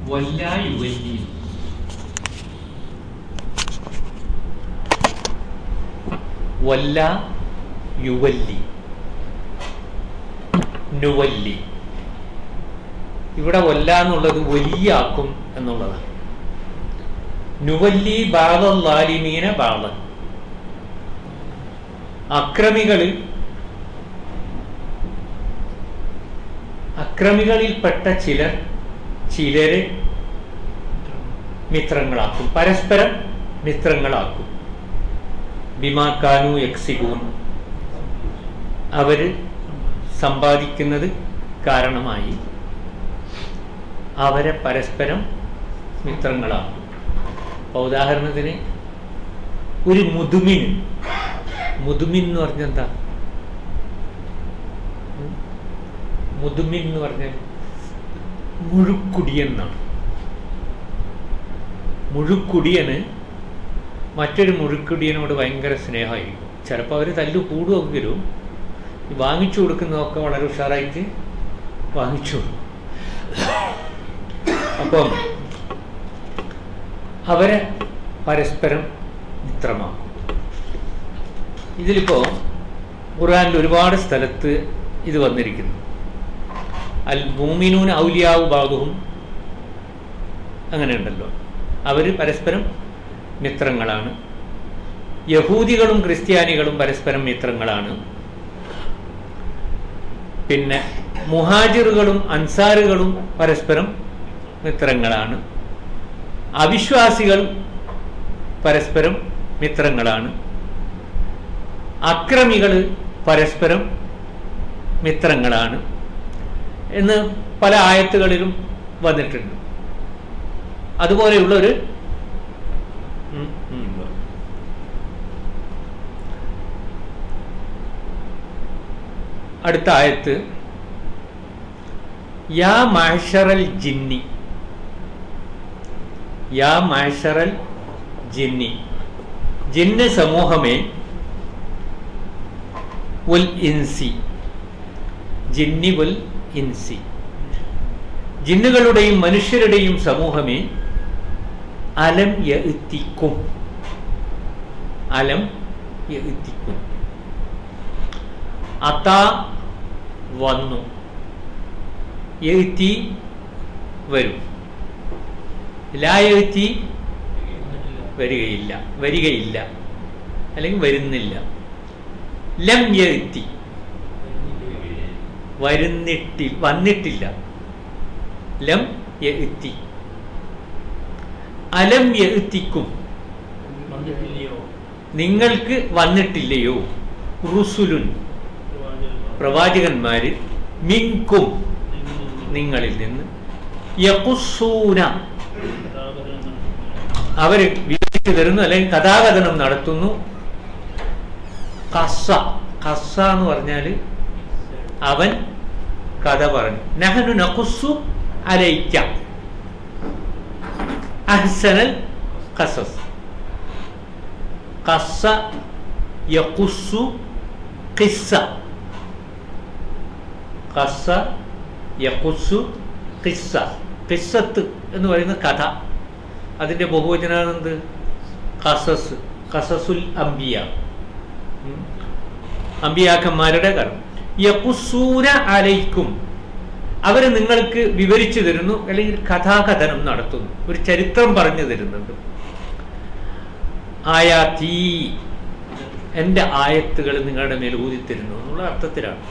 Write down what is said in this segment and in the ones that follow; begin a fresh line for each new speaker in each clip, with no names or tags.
വല്ല യുവല്ലി വല്ല യുവല്ലി നുവല്ലി ഇവിടെ വല്ല എന്നുള്ളത് വലിയാക്കും എന്നുള്ളതാണ് നുവല്ലി ബാലീമീന ബാലൻ അക്രമികളിൽ അക്രമികളിൽപ്പെട്ട ചിലർ ചിലരെ മിത്രങ്ങളാക്കും പരസ്പരം മിത്രങ്ങളാക്കും ബിമാക്കാനു യക്സികൂൻ അവര് സമ്പാദിക്കുന്നത് കാരണമായി അവരെ പരസ്പരം മിത്രങ്ങളാക്കും അപ്പൊ ഉദാഹരണത്തിന് ഒരു മുതുമിൻ മുതുമിൻ എന്ന് പറഞ്ഞ എന്താ ഉം? മുതുമിൻ എന്ന് പറഞ്ഞാൽ മുഴുക്കുടിയൻ എന്നാണ് മുഴുക്കുടിയന് മറ്റൊരു മുഴുക്കുടിയനോട് ഭയങ്കര സ്നേഹമായിരിക്കും ചിലപ്പോൾ അവർ തല്ലു കൂടുമെങ്കിലും ഈ വാങ്ങിച്ചു കൊടുക്കുന്നതൊക്കെ വളരെ ഉഷാറായിട്ട് വാങ്ങിച്ചു കൊടുക്കും അപ്പം അവരെ പരസ്പരം മിത്രമാക്കും ഇതിലിപ്പോ ഖുർആനിൽ ഒരുപാട് സ്ഥലത്ത് ഇത് വന്നിരിക്കുന്നു അൽ മൂമിനൂൻ ഔലിയാവു ബാഗുവും അങ്ങനെയുണ്ടല്ലോ അവർ പരസ്പരം മിത്രങ്ങളാണ് യഹൂദികളും ക്രിസ്ത്യാനികളും പരസ്പരം മിത്രങ്ങളാണ് പിന്നെ മുഹാജിറുകളും അൻസാറുകളും പരസ്പരം മിത്രങ്ങളാണ് അവിശ്വാസികൾ പരസ്പരം മിത്രങ്ങളാണ് അക്രമികൾ പരസ്പരം മിത്രങ്ങളാണ് എന്ന് പല ആയത്തുകളിലും വന്നിട്ടുണ്ട് അതുപോലെയുള്ളൊരു ഉം, ഉം. അടുത്ത ആയത്ത് യാ മാഷറൽ ജിന്നി യാ മാഷറൽ ജിന്നി ജിന്ന് സമൂഹമേ ഉൽ ഇൻസി ജിന്നി ഉൽ ഇൻസി ജിന്നുകളുടെയും മനുഷ്യരുടെയും സമൂഹമേ അലം യത്തിക്കും അലം യത്തിക്കും അത വന്നു എഴുത്തി വരും ലാ എഴുത്തി വരികയില്ല വരികയില്ല അല്ലെങ്കിൽ വരുന്നില്ല ലം എഴുത്തി വരുന്നിട്ടി വന്നിട്ടില്ല ലം എഴുത്തി അലം എഴുത്തിക്കും
വന്നിട്ടില്ലയോ
നിങ്ങൾക്ക് വന്നിട്ടില്ലയോ റുസുലുൻ പ്രവാചകന്മാര് മിങ്കും നിങ്ങളിൽ നിന്ന് യഖുസ്സൂന അവര് വിവരിച്ചു തരുന്നു അല്ലെങ്കിൽ കഥാകഥനം നടത്തുന്നു കസ കസ എന്ന് പറഞ്ഞാല് അവൻ കഥ പറഞ്ഞു നഹനു നഖുസ്സു അലൈക്ക അഹ്സനൽ ഖസസ് കസ യഖുസ്സു ഖിസ്സ ഖസ യഖുസ്സു ഖിസ്സ ഖിസ്സത്ത് എന്ന് പറയുന്ന കഥ അതിന്റെ ബഹുവചനാണ് എന്ത് ഖസസ് ഖസസുൽ അംബിയ ഉം. അമ്പിയാക്കന്മാരുടെ കഥ യഖുസ്സൂന അലൈക്കും അവർ നിങ്ങൾക്ക് വിവരിച്ചു തരുന്നു അല്ലെങ്കിൽ കഥാകഥനം നടത്തുന്നു ഒരു ചരിത്രം പറഞ്ഞു തരുന്നുണ്ട് ആയാത്തീ എൻ്റെ ആയത്തുകൾ നിങ്ങളുടെ മേൽ ഊതിത്തരുന്നു എന്നുള്ള അർത്ഥത്തിലാണ്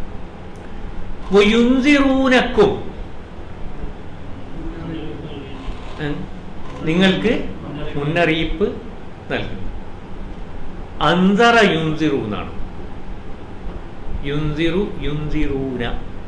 വയുന്തിറൂനക്കും ഉം, നിങ്ങൾക്ക് മുന്നറിയിപ്പ് നൽകുന്നു അന്തറ യുന്തിറു എന്നാണ് യുന്തിറു യുന്തിറൂന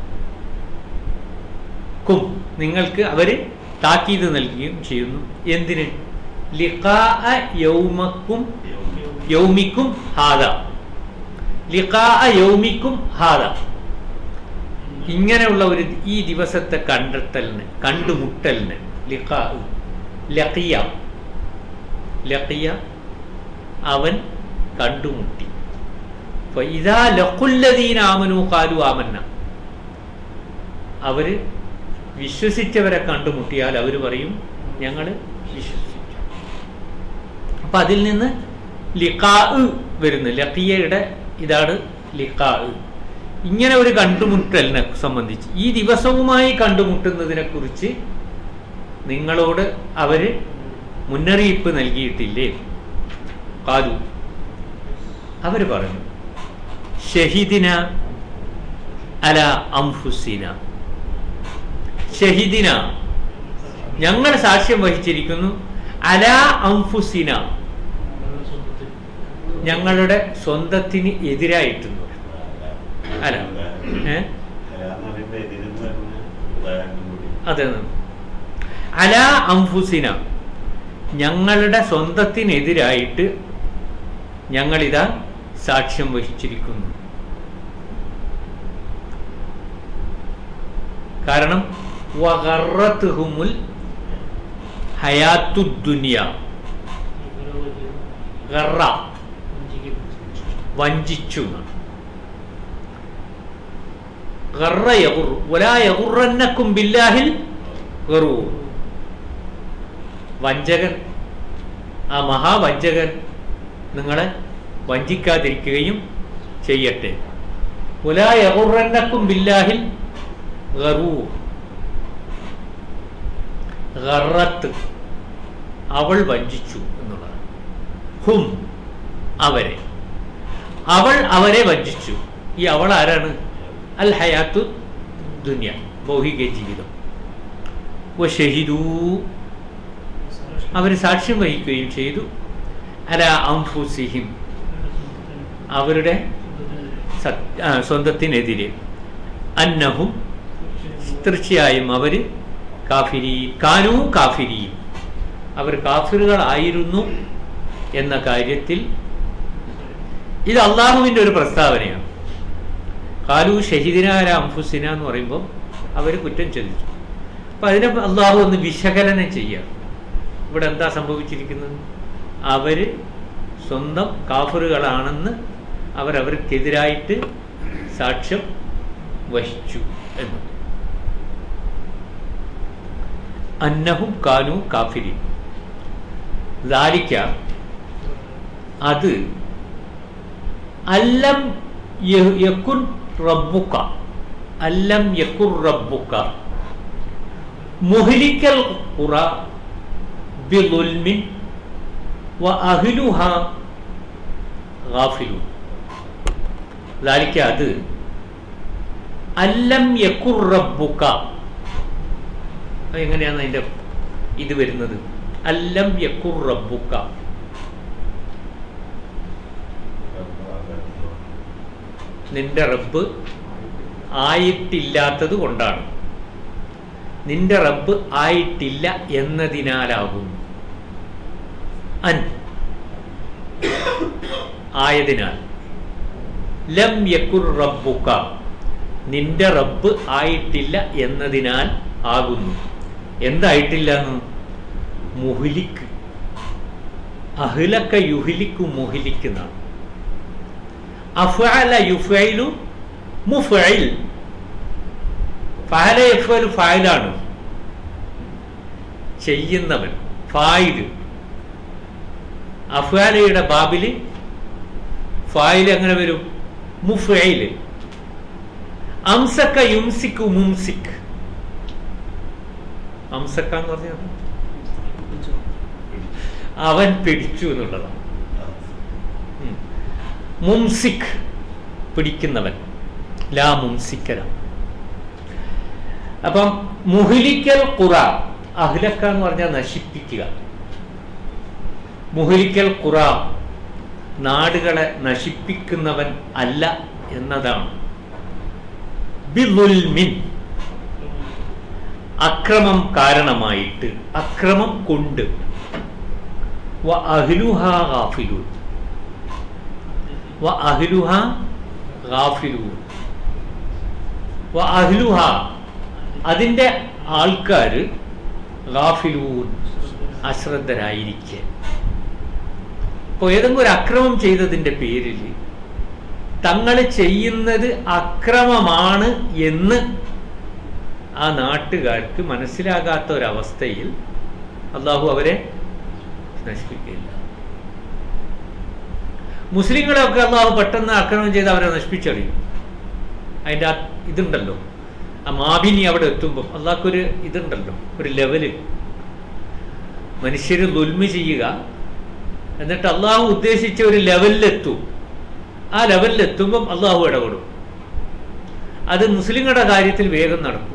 ക്കും നിങ്ങൾക്ക് അവര് താക്കീത് നൽകുകയും ചെയ്യുന്നു എന്തിന് ലിഖാ യൗമക്കും യൗമിക്കും ഹാദ ലിഖാ യൗമിക്കും ഹാദ ഇങ്ങനെയുള്ള ഒരു ഈ ദിവസത്തെ കണ്ടെത്തലിന് കണ്ടുമുട്ടലിന് ലിഖാ ലഖിയ ലഖിയ അവൻ കണ്ടുമുട്ടി അപ്പൊ ഇതാ ലഖുല്ലദീന ആമനു കാലു ആമന്ന അവര് വിശ്വസിച്ചവരെ കണ്ടുമുട്ടിയാൽ അവർ പറയും ഞങ്ങൾ വിശ്വസിച്ചു അപ്പം അതിൽ നിന്ന് ലിഖാ വരുന്നു ലഖിയയുടെ ഇതാണ് ലിഖാ ഇങ്ങനെ ഒരു കണ്ടുമുട്ടലിനെ സംബന്ധിച്ച് ഈ ദിവസവുമായി കണ്ടുമുട്ടുന്നതിനെ കുറിച്ച് നിങ്ങളോട് അവര് മുന്നറിയിപ്പ് നൽകിയിട്ടില്ലേ കാതു അവര് പറഞ്ഞു ഷഹിദിന അല അംഫുസിന ഷഹിദിന ഞങ്ങൾ സാക്ഷ്യം വഹിച്ചിരിക്കുന്നു അല അംഫുസിന
നമ്മുടെ സ്വന്തത്തിൽ
ഞങ്ങളുടെ സ്വന്തത്തിന് എതിരായിട്ടെന്ന് പറയും. അല്ല ഏ അതെ അല അംഫുസിന ഞങ്ങളുടെ സ്വന്തത്തിനെതിരായിട്ട് ഞങ്ങളിതാ സാക്ഷ്യം വഹിച്ചിരിക്കുന്നു കാരണം വഗറത്തുഹുമുൽ ഹയാത്തുദ്ദുനിയ ഗറ വഞ്ചിച്ചു എന്നാണ്. ഗറ യഗുറു വലാ യഗുറന്നക്കും ബില്ലാഹിൽ ഗറൂർ വഞ്ചകൻ ആ മഹാവഞ്ചകൻ നിങ്ങളെ വഞ്ചിക്കാതിരിക്കുകയും ചെയ്യട്ടെ വലാ യഗുറന്നക്കും ബില്ലാഹിൽ ഗറൂർ ഗറത്ത് അവൾ വഞ്ചിച്ചു എന്നുള്ളതാണ് ഹും അവരെ അവൾ അവരെ വഞ്ചിച്ചു ഈ അവൾ ആരാണ് അൽ ഹയാത്തു ദുനിയ ഭൗഹിക ജീവിതം ഷഹിദൂ അവർ സാക്ഷ്യം വഹിക്കുകയും ചെയ്തു അല അംഫുസിഹിം അവരുടെ സത്- ആ, സ്വന്തത്തിനെതിരെ അന്നഹും തീർച്ചയായും അവർ കാഫിരി കാനു കാഫിരി അവർ കാഫിറുകളായിരുന്നു എന്ന കാര്യത്തിൽ ഇത് അള്ളാഹുവിൻ്റെ ഒരു പ്രസ്താവനയാണ് കാലു ഷഹീദിനാര അംഫുസിന എന്ന് പറയുമ്പോൾ അവർ കുറ്റം ചെലുത്തു അപ്പം അതിനെ അള്ളാഹു ഒന്ന് വിശകലനം ചെയ്യുക ഇവിടെ എന്താ സംഭവിച്ചിരിക്കുന്നത് അവർ സ്വന്തം കാഫറുകളാണെന്ന് അവരവർക്കെതിരായിട്ട് സാക്ഷ്യം വഹിച്ചു എന്ന് അന്നഹും കാനു കാഫിരി ദാലിക്ക അത് അല്ലം യ- യക്കുൻ റബ്ബുക്ക അല്ലം യക്കുർ റബ്ബുക്ക മുഹ്ലിക്കൽ ഖുറ ബിദുൽമിൻ വ അഹ്ലുഹ ഗാഫിലൂൻ ദാലിക്ക അത് അല്ലം യക്കുർ റബ്ബുക്ക അത് എങ്ങനെയാണ് അതിന്റെ ഇത് വരുന്നത് അല്ലം യക്കുർ റബ്ബുക്ക നിന്റെ റബ്ബ് ആയിട്ടില്ലാത്തത് കൊണ്ടാണ് നിന്റെ റബ്ബ് ആയിട്ടില്ല എന്നതിനാലാകുന്നു അൻ ആയതിനാൽ ലം യക്കുർ റബ്ബുക്ക നിന്റെ റബ്ബ് ആയിട്ടില്ല എന്നതിനാൽ ആകുന്നു എന്തായിട്ടില്ല എന്ന് മുഹിലിക്ക് അഹ്ലക്ക യുഹിലിക്കു മുഹിലിക്കുന്ന അഫഅല യുഫൈലു മുഫഇൽ ഫഅല യഫ്അലു ഫായിലാണ് ചെയ്യുന്നവൻ ഫായില് അഫാലയുടെ ബാബില് ഫായിൽ എങ്ങനെ വരും മുഫൈല് അംസക്ക യുംസിക്കു മുംസിക് അംസക്ക എന്ന് പറഞ്ഞാൽ അവൻ പിടിച്ചു എന്നുള്ളതാണ് ഉം. മുംസിക് പിടിക്കുന്നവൻ ലാ മുംസിക്കല അപ്പം മുഹിലിക്കൽ ഖുറ അഹ്ലക്ക എന്ന് പറഞ്ഞാൽ നശിപ്പിക്കുക മുഹിലിക്കൽ ഖുറ നാടുകളെ നശിപ്പിക്കുന്നവൻ അല്ല എന്നതാണ് ബിദുൽമിൻ അക്രമം കാരണമായിട്ട് അക്രമം കൊണ്ട് വ അഹ്ലുഹ ഗാഫിലൂൻ വ അഹ്ലുഹ ഗാഫിലൂൻ വ അഹ്ലുഹ അതിൻ്റെ ആൾക്കാർ ഗാഫിലൂൻ അശ്രദ്ധരായിരിക്കെ ഇപ്പോൾ ഏതെങ്കിലും ഒരു അക്രമം ചെയ്തതിൻ്റെ പേരിൽ തങ്ങൾ ചെയ്യുന്നത് അക്രമമാണ് എന്ന് ആ നാട്ടുകാർക്ക് മനസ്സിലാകാത്ത ഒരവസ്ഥയിൽ അള്ളാഹു അവരെ നശിപ്പിക്കുകയില്ല മുസ്ലിങ്ങളെയൊക്കെ അള്ളാഹു പെട്ടെന്ന് ആക്രമണം ചെയ്ത് അവരെ നശിപ്പിച്ചറിയും അതിൻ്റെ ആ ഇതുണ്ടല്ലോ ആ മാബിനി അവിടെ എത്തുമ്പം അള്ളാഹ്ക്കൊരു ഇതുണ്ടല്ലോ ഒരു ലെവല് മനുഷ്യർ ദുൽമി ചെയ്യുക എന്നിട്ട് അള്ളാഹു ഉദ്ദേശിച്ച ഒരു ലെവലിലെത്തും ആ ലെവലിലെത്തുമ്പം അള്ളാഹു ഇടപെടും അത് മുസ്ലിങ്ങളുടെ കാര്യത്തിൽ വേഗം നടക്കും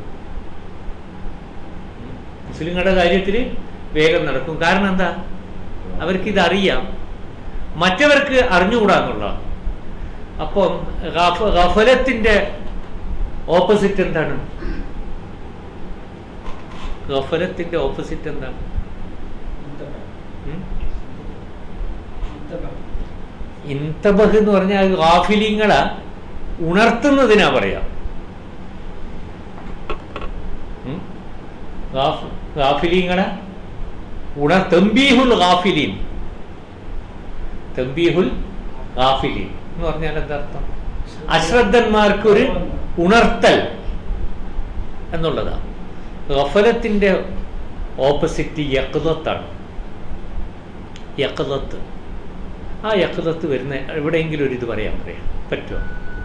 മുസ്ലിങ്ങളുടെ കാര്യത്തിൽ വേഗം നടക്കും കാരണം എന്താ അവർക്കിതറിയാം മറ്റവർക്ക് അറിഞ്ഞുകൂടാന്നുള്ള അപ്പം ഗഫ- ഗഫലത്തിന്റെ ഓപ്പോസിറ്റ് എന്താണ് ഗഫലത്തിന്റെ ഓപ്പോസിറ്റ് എന്താണ് ഉം? ഇന്തബഹ് എന്ന് പറഞ്ഞാൽ ഗാഫിലിങ്ങളെ ഉണർത്തുന്നതിനാ പറയാം ഉം? ഗാഫ്- ഗാഫിലിങ്ങളെ ഉണർ തെമ്പീഹുൽ ഗാഫിലീൻ തെമ്പീഹുൽ ഗാഫിലീൻ എന്ന് പറഞ്ഞാൽ എന്താ അർത്ഥം അശ്രദ്ധന്മാർക്ക് ഒരു ഉണർത്തൽ എന്നുള്ളതാണ് ഗഫലത്തിന്റെ ഓപ്പോസിറ്റ് യക്തത്താണ് യക്തത്ത് ആ യക്തത്ത് വരുന്ന എവിടെയെങ്കിലും ഒരു ഇത് പറയാൻ പറയാം പറ്റുമോ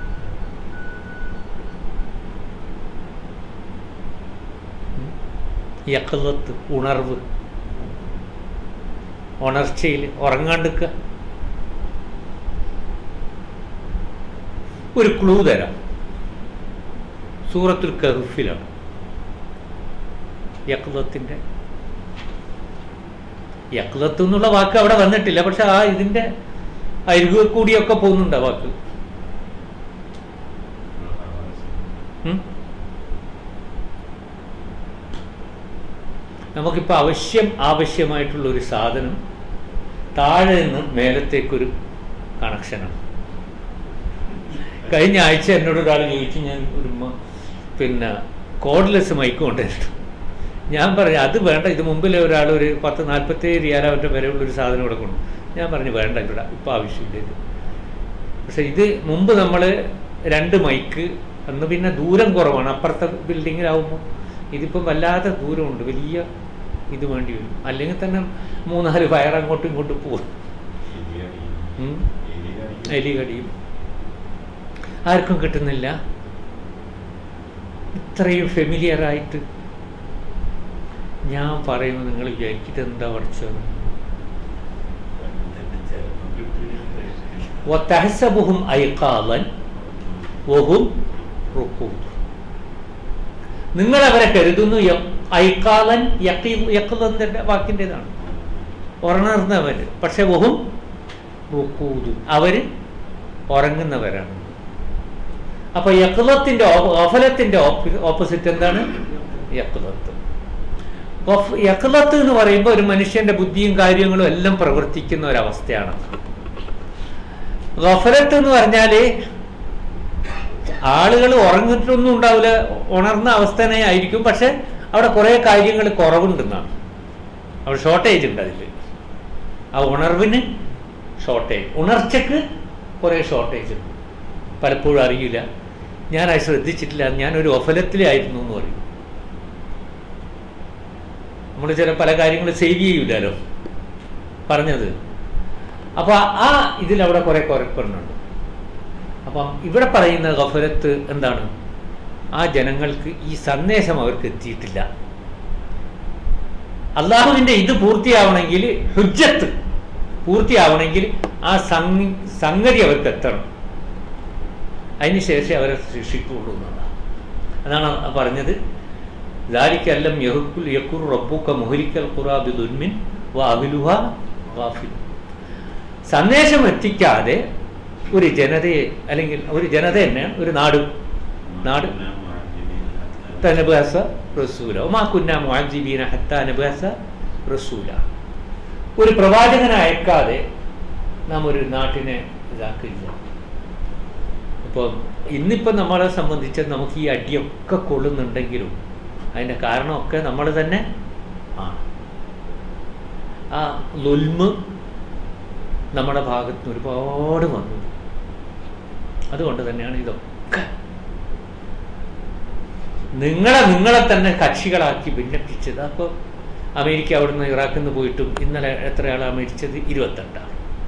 ഉം? യക്തത്ത് ഉണർവ് ഉണർച്ചയിൽ ഉറങ്ങാണ്ടിക്കുക ഒരു ക്ലൂ തരാം സൂറത്തുൽ കഹഫിലാണ് യക്ലത്തിന്റെ യക്ലത്ത് എന്നുള്ള വാക്ക് അവിടെ വന്നിട്ടില്ല പക്ഷെ ആ ഇതിന്റെ അരികു കൂടിയൊക്കെ പോകുന്നുണ്ട് ആ വാക്ക് ഉം? നമുക്കിപ്പോൾ ആവശ്യം ആവശ്യമായിട്ടുള്ള ഒരു സാധനം താഴെ നിന്ന് മേലത്തേക്കൊരു കണക്ഷനാണ് കഴിഞ്ഞ ആഴ്ച എന്നോട് ഒരാൾ ചോദിച്ചു ഞാൻ ഒരു മ- പിന്നെ കോഡ്ലെസ് മൈക്ക് കൊണ്ടുവരുന്നു ഞാൻ പറഞ്ഞു അത് വേണ്ട ഇത് മുമ്പിൽ ഒരാൾ ഒരു പത്ത് നാൽപ്പത്തേഴ് റിയാലാവറ്റ വരെയുള്ള ഒരു സാധനം ഇവിടെ കൊണ്ടു ഞാൻ പറഞ്ഞു വേണ്ട ഇവിടെ ഇപ്പം ആവശ്യമില്ല ഇത് പക്ഷെ ഇത് മുമ്പ് നമ്മൾ രണ്ട് മൈക്ക് അന്ന് പിന്നെ ദൂരം കുറവാണ് അപ്പുറത്തെ ബിൽഡിങ്ങിലാവുമ്പോൾ ഇതിപ്പം വല്ലാതെ ദൂരമുണ്ട് വലിയ ഇത് വേണ്ടി വരും അല്ലെങ്കിൽ തന്നെ മൂന്നാല് ഫയർ അങ്ങോട്ടും ഇങ്ങോട്ടും പോകും ഉം. എലി കടിയും ആർക്കും കിട്ടുന്നില്ല ഇത്രയും ഫെമിലിയർ ആയിട്ട് ഞാൻ പറയുമ്പോൾ നിങ്ങൾ വിചാരിച്ചിട്ട് എന്താ പഠിച്ചത് وتحسبهم أيقاظا وهم رقود നിങ്ങൾ അവരെ കരുതുന്നു യ- ഐക്കാലൻ യക്കുലന്റെ വാക്കിൻ്റെതാണ് ഉറങ്ങുന്നവർ പക്ഷെ വഹും റുക്കൂദ് അവര് ഉറങ്ങുന്നവരാണ് അപ്പൊ യക്കുലത്തിന്റെ ഓഫലത്തിന്റെ ഓപ്പോസിറ്റ് എന്താണ് യക്കുലത്ത് യക്കുലത്ത് എന്ന് പറയുമ്പോൾ ഒരു മനുഷ്യന്റെ ബുദ്ധിയും കാര്യങ്ങളും എല്ലാം പ്രവർത്തിക്കുന്ന ഒരവസ്ഥയാണ് ഗഫലത്ത് എന്ന് പറഞ്ഞാല് ആളുകൾ ഉറങ്ങിയിട്ടൊന്നും ഉണ്ടാവില്ല ഉണർന്ന അവസ്ഥ തന്നെ ആയിരിക്കും പക്ഷെ അവിടെ കുറെ കാര്യങ്ങൾ കുറവുണ്ടെന്നാണ് അവിടെ ഷോർട്ടേജ് ഉണ്ട് അതിൽ ആ ഉണർവിന് ഷോർട്ടേജ് ഉണർച്ചക്ക് കുറെ ഷോർട്ടേജ് ഉണ്ട് പലപ്പോഴും അറിയില്ല ഞാൻ അത് ശ്രദ്ധിച്ചിട്ടില്ല ഞാനൊരു ഒഫലത്തിലായിരുന്നു എന്ന് പറയും നമ്മൾ ചില പല കാര്യങ്ങൾ സേവ് ചെയ്യൂലോ പറഞ്ഞത് അപ്പൊ ആ ഇതിലവിടെ കുറെ കുറയ്ക്കുന്നുണ്ട് അപ്പം ഇവിടെ പറയുന്ന ഗഫലത്ത് എന്താണ് ആ ജനങ്ങൾക്ക് ഈ സന്ദേശം അവർക്ക് എത്തിയിട്ടില്ല അള്ളാഹുവിന്റെ ഇത് പൂർത്തിയാവണമെങ്കിൽ ഹുജ്ജത്ത് പൂർത്തിയാവണമെങ്കിൽ ആ സംഗ സംഗതി അവർക്ക് എത്തണം അതിനുശേഷം അവരെ ശിക്ഷിക്കുള്ളൂ എന്നുള്ളതാണ് അതാണ് ആ പറഞ്ഞത് ദാരിക്കല്ലം യഹുക്കുൽ യക്കുർ റബ്ബുക്ക മുഹരിക്കൽ ഖുറാബി ദുൽമിൻ വാബിലുഹ ഗാഫിൽ സന്ദേശം എത്തിക്കാതെ ഒരു ജനതയെ അല്ലെങ്കിൽ ഒരു ജനത തന്നെ ഒരു നാട് നാട് നബാസ റസൂല ഒമാ കുന്ന മുഅജിബീന ഹത്താ നബാസ റസൂല ഒരു പ്രവാചകനെ അയക്കാതെ നാം ഒരു നാട്ടിനെ ഇതാക്കില്ല ഇപ്പം ഇന്നിപ്പം നമ്മളെ സംബന്ധിച്ച് നമുക്ക് ഈ അടിയൊക്കെ കൊള്ളുന്നുണ്ടെങ്കിലും അതിൻ്റെ കാരണമൊക്കെ നമ്മൾ തന്നെ ആണ് ആ ലുൽമ് നമ്മുടെ ഭാഗത്ത് നിന്ന് ഒരുപാട് വന്നു അതുകൊണ്ട് തന്നെയാണ് ഇതൊക്കെ നിങ്ങളെ നിങ്ങളെ തന്നെ കക്ഷികളാക്കി ഭിന്നിപ്പിച്ചത് അപ്പോൾ അമേരിക്ക അവിടുന്ന് ഇറാഖിൽ നിന്ന് പോയിട്ടും ഇന്നലെ എത്ര ആളാണ് മരിച്ചത് ഇരുപത്തെട്ടാണ്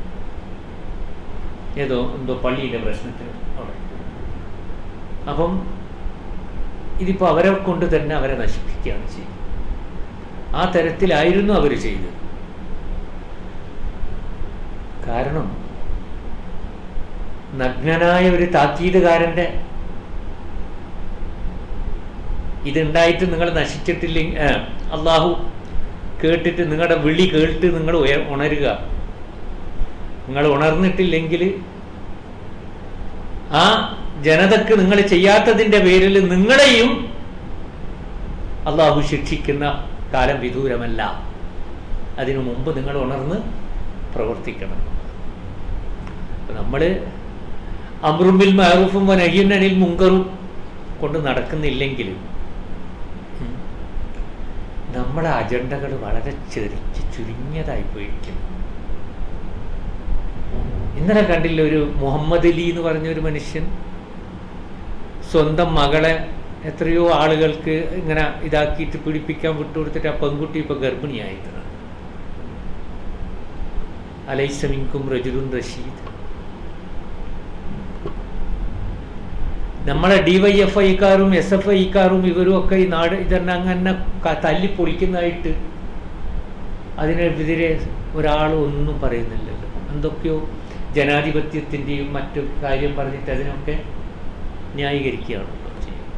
ഏതോ എന്തോ പള്ളിയുടെ പ്രശ്നത്തിന് അവിടെ അപ്പം ഇതിപ്പോൾ അവരെ കൊണ്ട് തന്നെ അവരെ നശിപ്പിക്കുകയാണ് ചെയ്യുന്നത് ആ തരത്തിലായിരുന്നു അവർ ചെയ്തത് കാരണം നഗ്നനായ ഒരു താക്കീതുകാരൻ്റെ ഇതുണ്ടായിട്ട് നിങ്ങൾ നശിച്ചിട്ടില്ലെങ്കിൽ അള്ളാഹു കേട്ടിട്ട് നിങ്ങളുടെ വിളി കേട്ട് നിങ്ങൾ ഉയ- ഉണരുക നിങ്ങൾ ഉണർന്നിട്ടില്ലെങ്കിൽ ആ ജനതക്ക് നിങ്ങൾ ചെയ്യാത്തതിൻ്റെ പേരിൽ നിങ്ങളെയും അള്ളാഹു ശിക്ഷിക്കുന്ന കാലം വിദൂരമല്ല അതിനു മുമ്പ് നിങ്ങൾ ഉണർന്ന് പ്രവർത്തിക്കണം നമ്മൾ അമ്രുമ്പിൽ മാറൂഫും വനഹിയനിൽ മുങ്കറും കൊണ്ട് നടക്കുന്നില്ലെങ്കിൽ ഉം, നമ്മുടെ അജണ്ടകൾ വളരെ ചെറിച്ച് ചുരുങ്ങിയതായി പോയിരിക്കുന്നു ഇന്നലെ കണ്ടില്ല ഒരു മുഹമ്മദ് അലി എന്ന് പറഞ്ഞ ഒരു മനുഷ്യൻ സ്വന്തം മകളെ എത്രയോ ആളുകൾക്ക് ഇങ്ങനെ ഇതാക്കിയിട്ട് പിടിപ്പിക്കാൻ വിട്ടുകൊടുത്തിട്ട് ആ പെൺകുട്ടി ഇപ്പൊ ഗർഭിണിയായിട്ടാണ് അലൈസമിൻകും റജുലുൻ റഷീദ് നമ്മളെ ഡി വൈ എഫ് ഐക്കാരും എസ് എഫ് ഐക്കാരും ഇവരും ഒക്കെ ഈ നാട് ഇതന്നെ അങ്ങനെ ക- തല്ലി പൊളിക്കുന്നതായിട്ട് അതിനെതിരെ ഒരാളും ഒന്നും പറയുന്നില്ലല്ലോ എന്തൊക്കെയോ ജനാധിപത്യത്തിൻ്റെയും മറ്റു കാര്യം പറഞ്ഞിട്ട് അതിനൊക്കെ ന്യായീകരിക്കുകയാണ് ഇപ്പോൾ ചെയ്യുന്നത്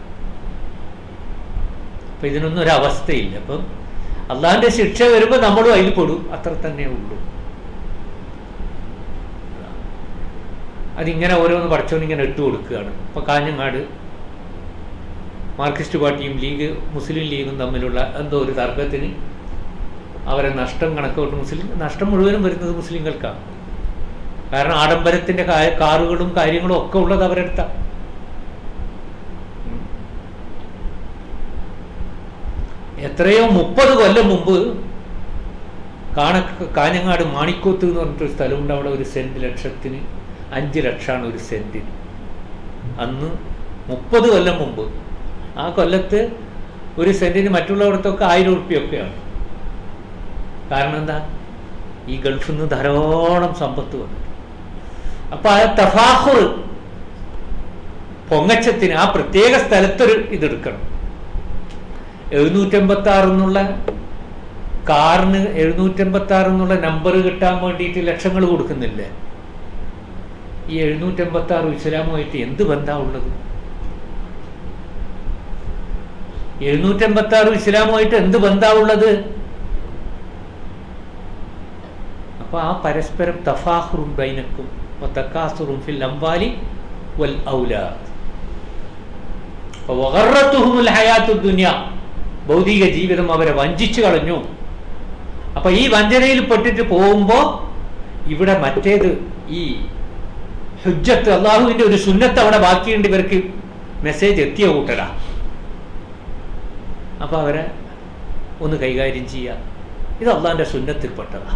അപ്പം ഇതിനൊന്നും ഒരു അവസ്ഥയില്ല അപ്പം അള്ളാഹിൻ്റെ ശിക്ഷ വരുമ്പോൾ നമ്മളും അതിൽ പെടും അത്ര തന്നെ ഉള്ളൂ അതിങ്ങനെ ഓരോന്ന് പഠിച്ചോണ്ട് ഇങ്ങനെ ഇട്ട് കൊടുക്കുകയാണ് ഇപ്പൊ കാഞ്ഞങ്ങാട് മാർക്സിസ്റ്റ് പാർട്ടിയും ലീഗ് മുസ്ലിം ലീഗും തമ്മിലുള്ള എന്തോ ഒരു തർക്കത്തിന് അവരെ നഷ്ടം കണക്കോട്ട് മുസ്ലിം നഷ്ടം മുഴുവനും വരുന്നത് മുസ്ലിങ്ങൾക്കാണ് കാരണം ആഡംബരത്തിന്റെ കാ- കാറുകളും കാര്യങ്ങളും ഒക്കെ ഉള്ളത് അവരെടുത്ത എത്രയോ മുപ്പത് കൊല്ലം മുമ്പ് കാണ കാഞ്ഞങ്ങാട് മാണിക്കോത്ത് എന്ന് പറഞ്ഞിട്ടൊരു സ്ഥലമുണ്ട് അവിടെ ഒരു സെന്റ് ലക്ഷത്തിന് അഞ്ച് ലക്ഷമാണ് ഒരു സെന്റിന് അന്ന് മുപ്പത് കൊല്ലം മുമ്പ് ആ കൊല്ലത്ത് ഒരു സെന്റിന് മറ്റുള്ളവിടത്തൊക്കെ ആയിരം ഉറുപ്പ്യൊക്കെയാണ് കാരണം എന്താ ഈ ഗൾഫിൽ നിന്ന് ധാരാളം സമ്പത്ത് വന്നു അപ്പൊ ആ തഫാഹുർ പൊങ്ങച്ചത്തിന് ആ പ്രത്യേക സ്ഥലത്തൊരു ഇതെടുക്കണം എഴുന്നൂറ്റമ്പത്തി ആറ് എന്നുള്ള കാറിന് എഴുന്നൂറ്റമ്പത്തി ആറ് എന്നുള്ള നമ്പർ കിട്ടാൻ വേണ്ടിയിട്ട് ലക്ഷങ്ങൾ കൊടുക്കുന്നില്ലേ ഈ എഴുന്നൂറ്റമ്പത്തി ആറ് ഇസ്ലാമുമായിട്ട് എന്ത് ബന്ധമുള്ളത് എഴുന്നൂറ്റമ്പത്തി ആറ് ഇസ്ലാമുമായിട്ട് എന്ത് ബന്ധമുള്ളത് അപ്പൊ ആ പരസ്പരം തഫാഹുറും ബൈനക്കും തക്കാസുറും ഫിൽ അംവാലി വൽ ഔലാദ് അപ്പൊ വഗറത്തുഹുമുൽ ഹയാത്തുദ് ദുനിയ ഭൗതിക ജീവിതം അവരെ വഞ്ചിച്ചു കളഞ്ഞു അപ്പൊ ഈ വഞ്ചനയിൽ പെട്ടിട്ട് പോകുമ്പോ ഇവിടെ മറ്റേത് ഈ ഹുജ്ജത്ത് അള്ളാഹുവിന്റെ ഒരു സുന്നത്ത് അവിടെ ബാക്കിയുണ്ട് ഇവർക്ക് മെസ്സേജ് എത്തിയ കൂട്ടരാ അപ്പൊ അവരെ ഒന്ന് കൈകാര്യം ചെയ്യുക ഇത് അള്ളാഹിന്റെ സുന്നത്തിൽപ്പെട്ടതാ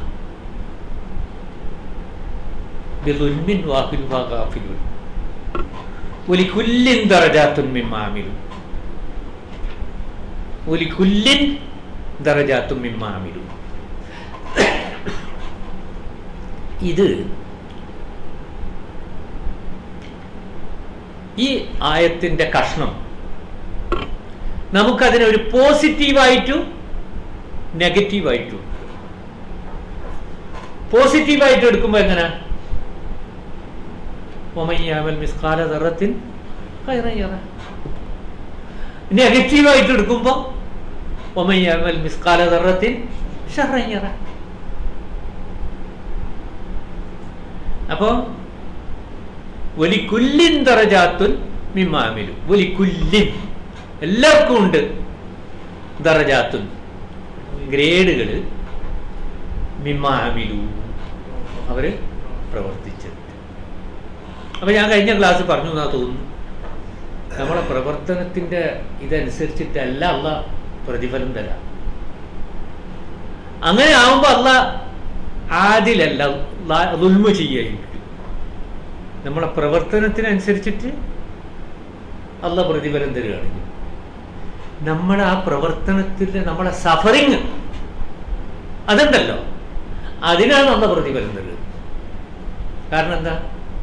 ബിളുൽമിൻ വാഹിലുഹ ഗാഫിലുൻ. ഒലിക്കുല്ലിൻ ദറജാത്തുൻ മിമ്മാ അമിലു. ഒലിക്കുല്ലിൻ ദറജാത്തുൻ മിമ്മാ അമിലു. ഇത് ഈ ആയത്തിന്റെ കഷ്ണം നമുക്കതിനെ ഒരു പോസിറ്റീവായിട്ടും നെഗറ്റീവായിട്ടും പോസിറ്റീവായിട്ട് എടുക്കുമ്പോൾ എങ്ങനെ ഒമയ്യാമൽ മിസ്കാല ദറത്തിൻ നെഗറ്റീവായിട്ട് എടുക്കുമ്പോൾ ഒമയ്യാമൽ മിസ്കാല ദറത്തിൻ ഷറയ്യറ അപ്പോ ഒലിക്കുല്ലിൻ ദറജാത്തുൻ മിമാമിലു ഒലിക്കുല്ലിൻ എല്ലാവർക്കും ഉണ്ട് ദറജാത്തുൻ ഗ്രേഡുകൾ മിമാമിലു അവര് പ്രവർത്തിച്ചത് അപ്പൊ ഞാൻ കഴിഞ്ഞ ക്ലാസ് പറഞ്ഞു എന്നാ തോന്നുന്നു നമ്മളെ പ്രവർത്തനത്തിന്റെ ഇതനുസരിച്ചിട്ടല്ല അല്ല പ്രതിഫലം തരാം അങ്ങനെ ആവുമ്പോ അല്ല ആദിലല്ല ദുൽമ ചെയ്യായിരിക്കും നമ്മളെ പ്രവർത്തനത്തിനനുസരിച്ചിട്ട് അല്ല പ്രതിഫലം തരികയാണെങ്കിൽ നമ്മുടെ ആ പ്രവർത്തനത്തിൽ നമ്മളെ സഫറിങ് അതുണ്ടല്ലോ അതിനാണ് നമ്മളെ പ്രതിഫലം തരുന്നത് കാരണം എന്താ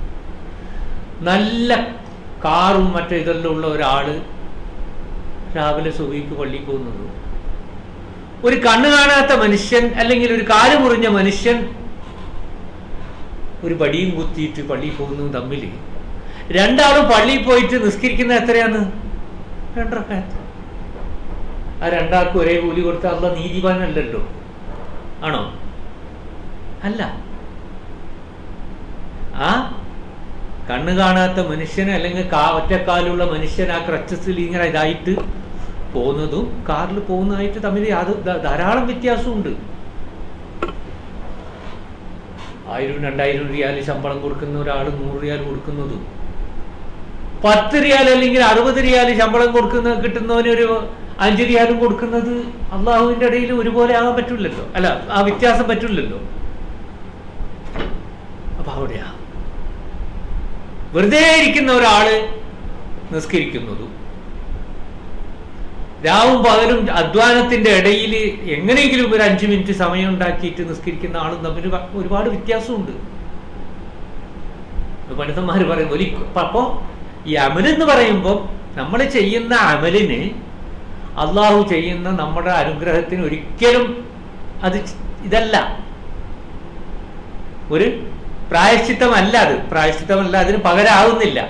നല്ല കാറും മറ്റേ ഇതെല്ലാം ഉള്ള ഒരാള് രാവിലെ സുബിക്ക് പള്ളിയിൽ പോകുന്നത് ഒരു കണ്ണു കാണാത്ത മനുഷ്യൻ അല്ലെങ്കിൽ ഒരു കാല് മുറിഞ്ഞ മനുഷ്യൻ ഒരു വടിയും കുത്തിയിട്ട് പള്ളിയിൽ പോകുന്നതും തമ്മിൽ രണ്ടാളും പള്ളിയിൽ പോയിട്ട് നിസ്കരിക്കുന്ന എത്രയാണ് രണ്ടരക്കാലത്ത് ആ രണ്ടാൾക്കും ഒരേ കൂലി കൊടുത്താൽ അല്ല നീതിവാനല്ലല്ലോ ആണോ അല്ല ആ കണ്ണ് കാണാത്ത മനുഷ്യന് അല്ലെങ്കിൽ കാ ഒറ്റക്കാലുള്ള മനുഷ്യൻ ആ ക്രച്ചസിൽ ഇങ്ങനെ ഇതായിട്ട് പോകുന്നതും കാറിൽ പോകുന്നതായിട്ട് തമ്മിൽ അത് ധാരാളം വ്യത്യാസമുണ്ട് ആയിരം രണ്ടായിരം റിയാൽ ശമ്പളം കൊടുക്കുന്ന ഒരാൾ നൂറ് റിയാൽ കൊടുക്കുന്നതും പത്ത് റിയാൽ അല്ലെങ്കിൽ അറുപത് റിയാൽ ശമ്പളം കൊടുക്കുന്ന കിട്ടുന്നവന് ഒരു അഞ്ച് റിയാലും കൊടുക്കുന്നത് അള്ളാഹുവിന്റെ ഇടയിൽ ഒരുപോലെ ആകാൻ പറ്റില്ലല്ലോ അല്ല ആ വ്യത്യാസം പറ്റില്ലല്ലോ അപ്പൊ അവിടെയാ വെറുതെ ഇരിക്കുന്ന ഒരാള് നിസ്കരിക്കുന്നതും രാവും പകലും അധ്വാനത്തിന്റെ ഇടയിൽ എങ്ങനെയെങ്കിലും ഒരു അഞ്ചു മിനിറ്റ് സമയം ഉണ്ടാക്കിയിട്ട് നിസ്കരിക്കുന്ന ആളും തമ്മിൽ ഒരുപാട് വ്യത്യാസമുണ്ട് പണ്ഡിതന്മാർ പറയും ഒരു അപ്പോ ഈ അമലെന്ന് പറയുമ്പോൾ നമ്മൾ ചെയ്യുന്ന അമലിന് അള്ളാഹു ചെയ്യുന്ന നമ്മുടെ അനുഗ്രഹത്തിന് ഒരിക്കലും അത് ഇതല്ല ഒരു പ്രായശ്ചിത്തമല്ല അത് പ്രായശ്ചിത്തമല്ല അതിന് പകരാവുന്നില്ല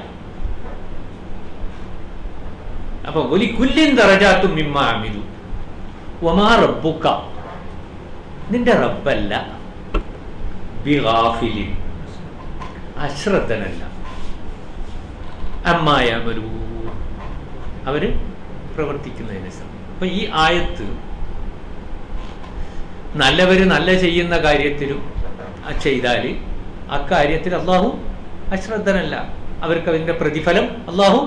അപ്പൊ ഒലി കുല്ലിൻ തറജാത്തും മിമ്മാമിതു ഒമാ റബ്ബുക്ക നിന്റെ റബ്ബല്ല ബിഗാഫിലിൻ അശ്രദ്ധനല്ല അമ്മായമരു അവര് പ്രവർത്തിക്കുന്നതിന് അപ്പൊ ഈ ആയത്ത് നല്ലവര് നല്ല ചെയ്യുന്ന കാര്യത്തിലും ചെയ്താൽ അക്കാര്യത്തിൽ അള്ളാഹു അശ്രദ്ധനല്ല അവർക്ക് അതിന്റെ പ്രതിഫലം അള്ളാഹു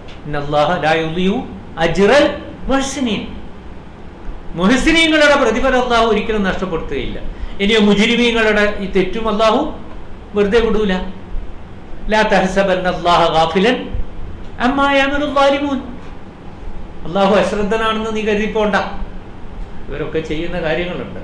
അജ്റൽ മുഹസിനീൻ മുഹസിനീങ്ങളുടെ പ്രതിഫലം അള്ളാഹു ഒരിക്കലും നഷ്ടപ്പെടുത്തുകയില്ല ഇനിയോ മുജിരിമീങ്ങളുടെ ഈ തെറ്റും അള്ളാഹു വെറുതെ വിടൂല ലാ തഹസബൻ അള്ളാഹ ഗാഫിലൻ അമ്മായാമൂൻ അള്ളാഹു അശ്രദ്ധനാണെന്ന് നീ കരുതിപ്പോണ്ട ഇവരൊക്കെ ചെയ്യുന്ന കാര്യങ്ങളുണ്ട്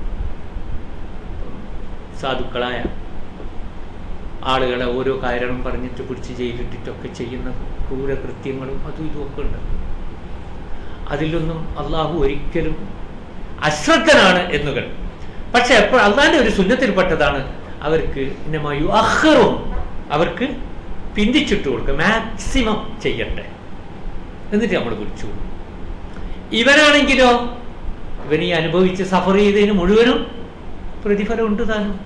സാധുക്കളായ ആളുകളെ ഓരോ കാരണം പറഞ്ഞിട്ട് പിടിച്ച് ജയിലിട്ടിട്ടൊക്കെ ചെയ്യുന്ന ക്രൂരകൃത്യങ്ങളും അതും ഇതുമൊക്കെ ഉണ്ട് അതിലൊന്നും അള്ളാഹു ഒരിക്കലും അശ്രദ്ധനാണ് എന്നുകൾ പക്ഷെ എപ്പോൾ അള്ളാഹിന്റെ ഒരു സുന്നത്തിൽപ്പെട്ടതാണ് അവർക്ക് ഇന്നമായു അഹറും അവർക്ക് പിന്തിച്ചിട്ട് കൊടുക്കുക മാക്സിമം ചെയ്യട്ടെ എന്നിട്ട് നമ്മൾ വിളിച്ചു ഇവനാണെങ്കിലോ ഇവൻ ഈ അനുഭവിച്ച് സഫർ ചെയ്തതിന് മുഴുവനും പ്രതിഫലം ഉണ്ട് താനും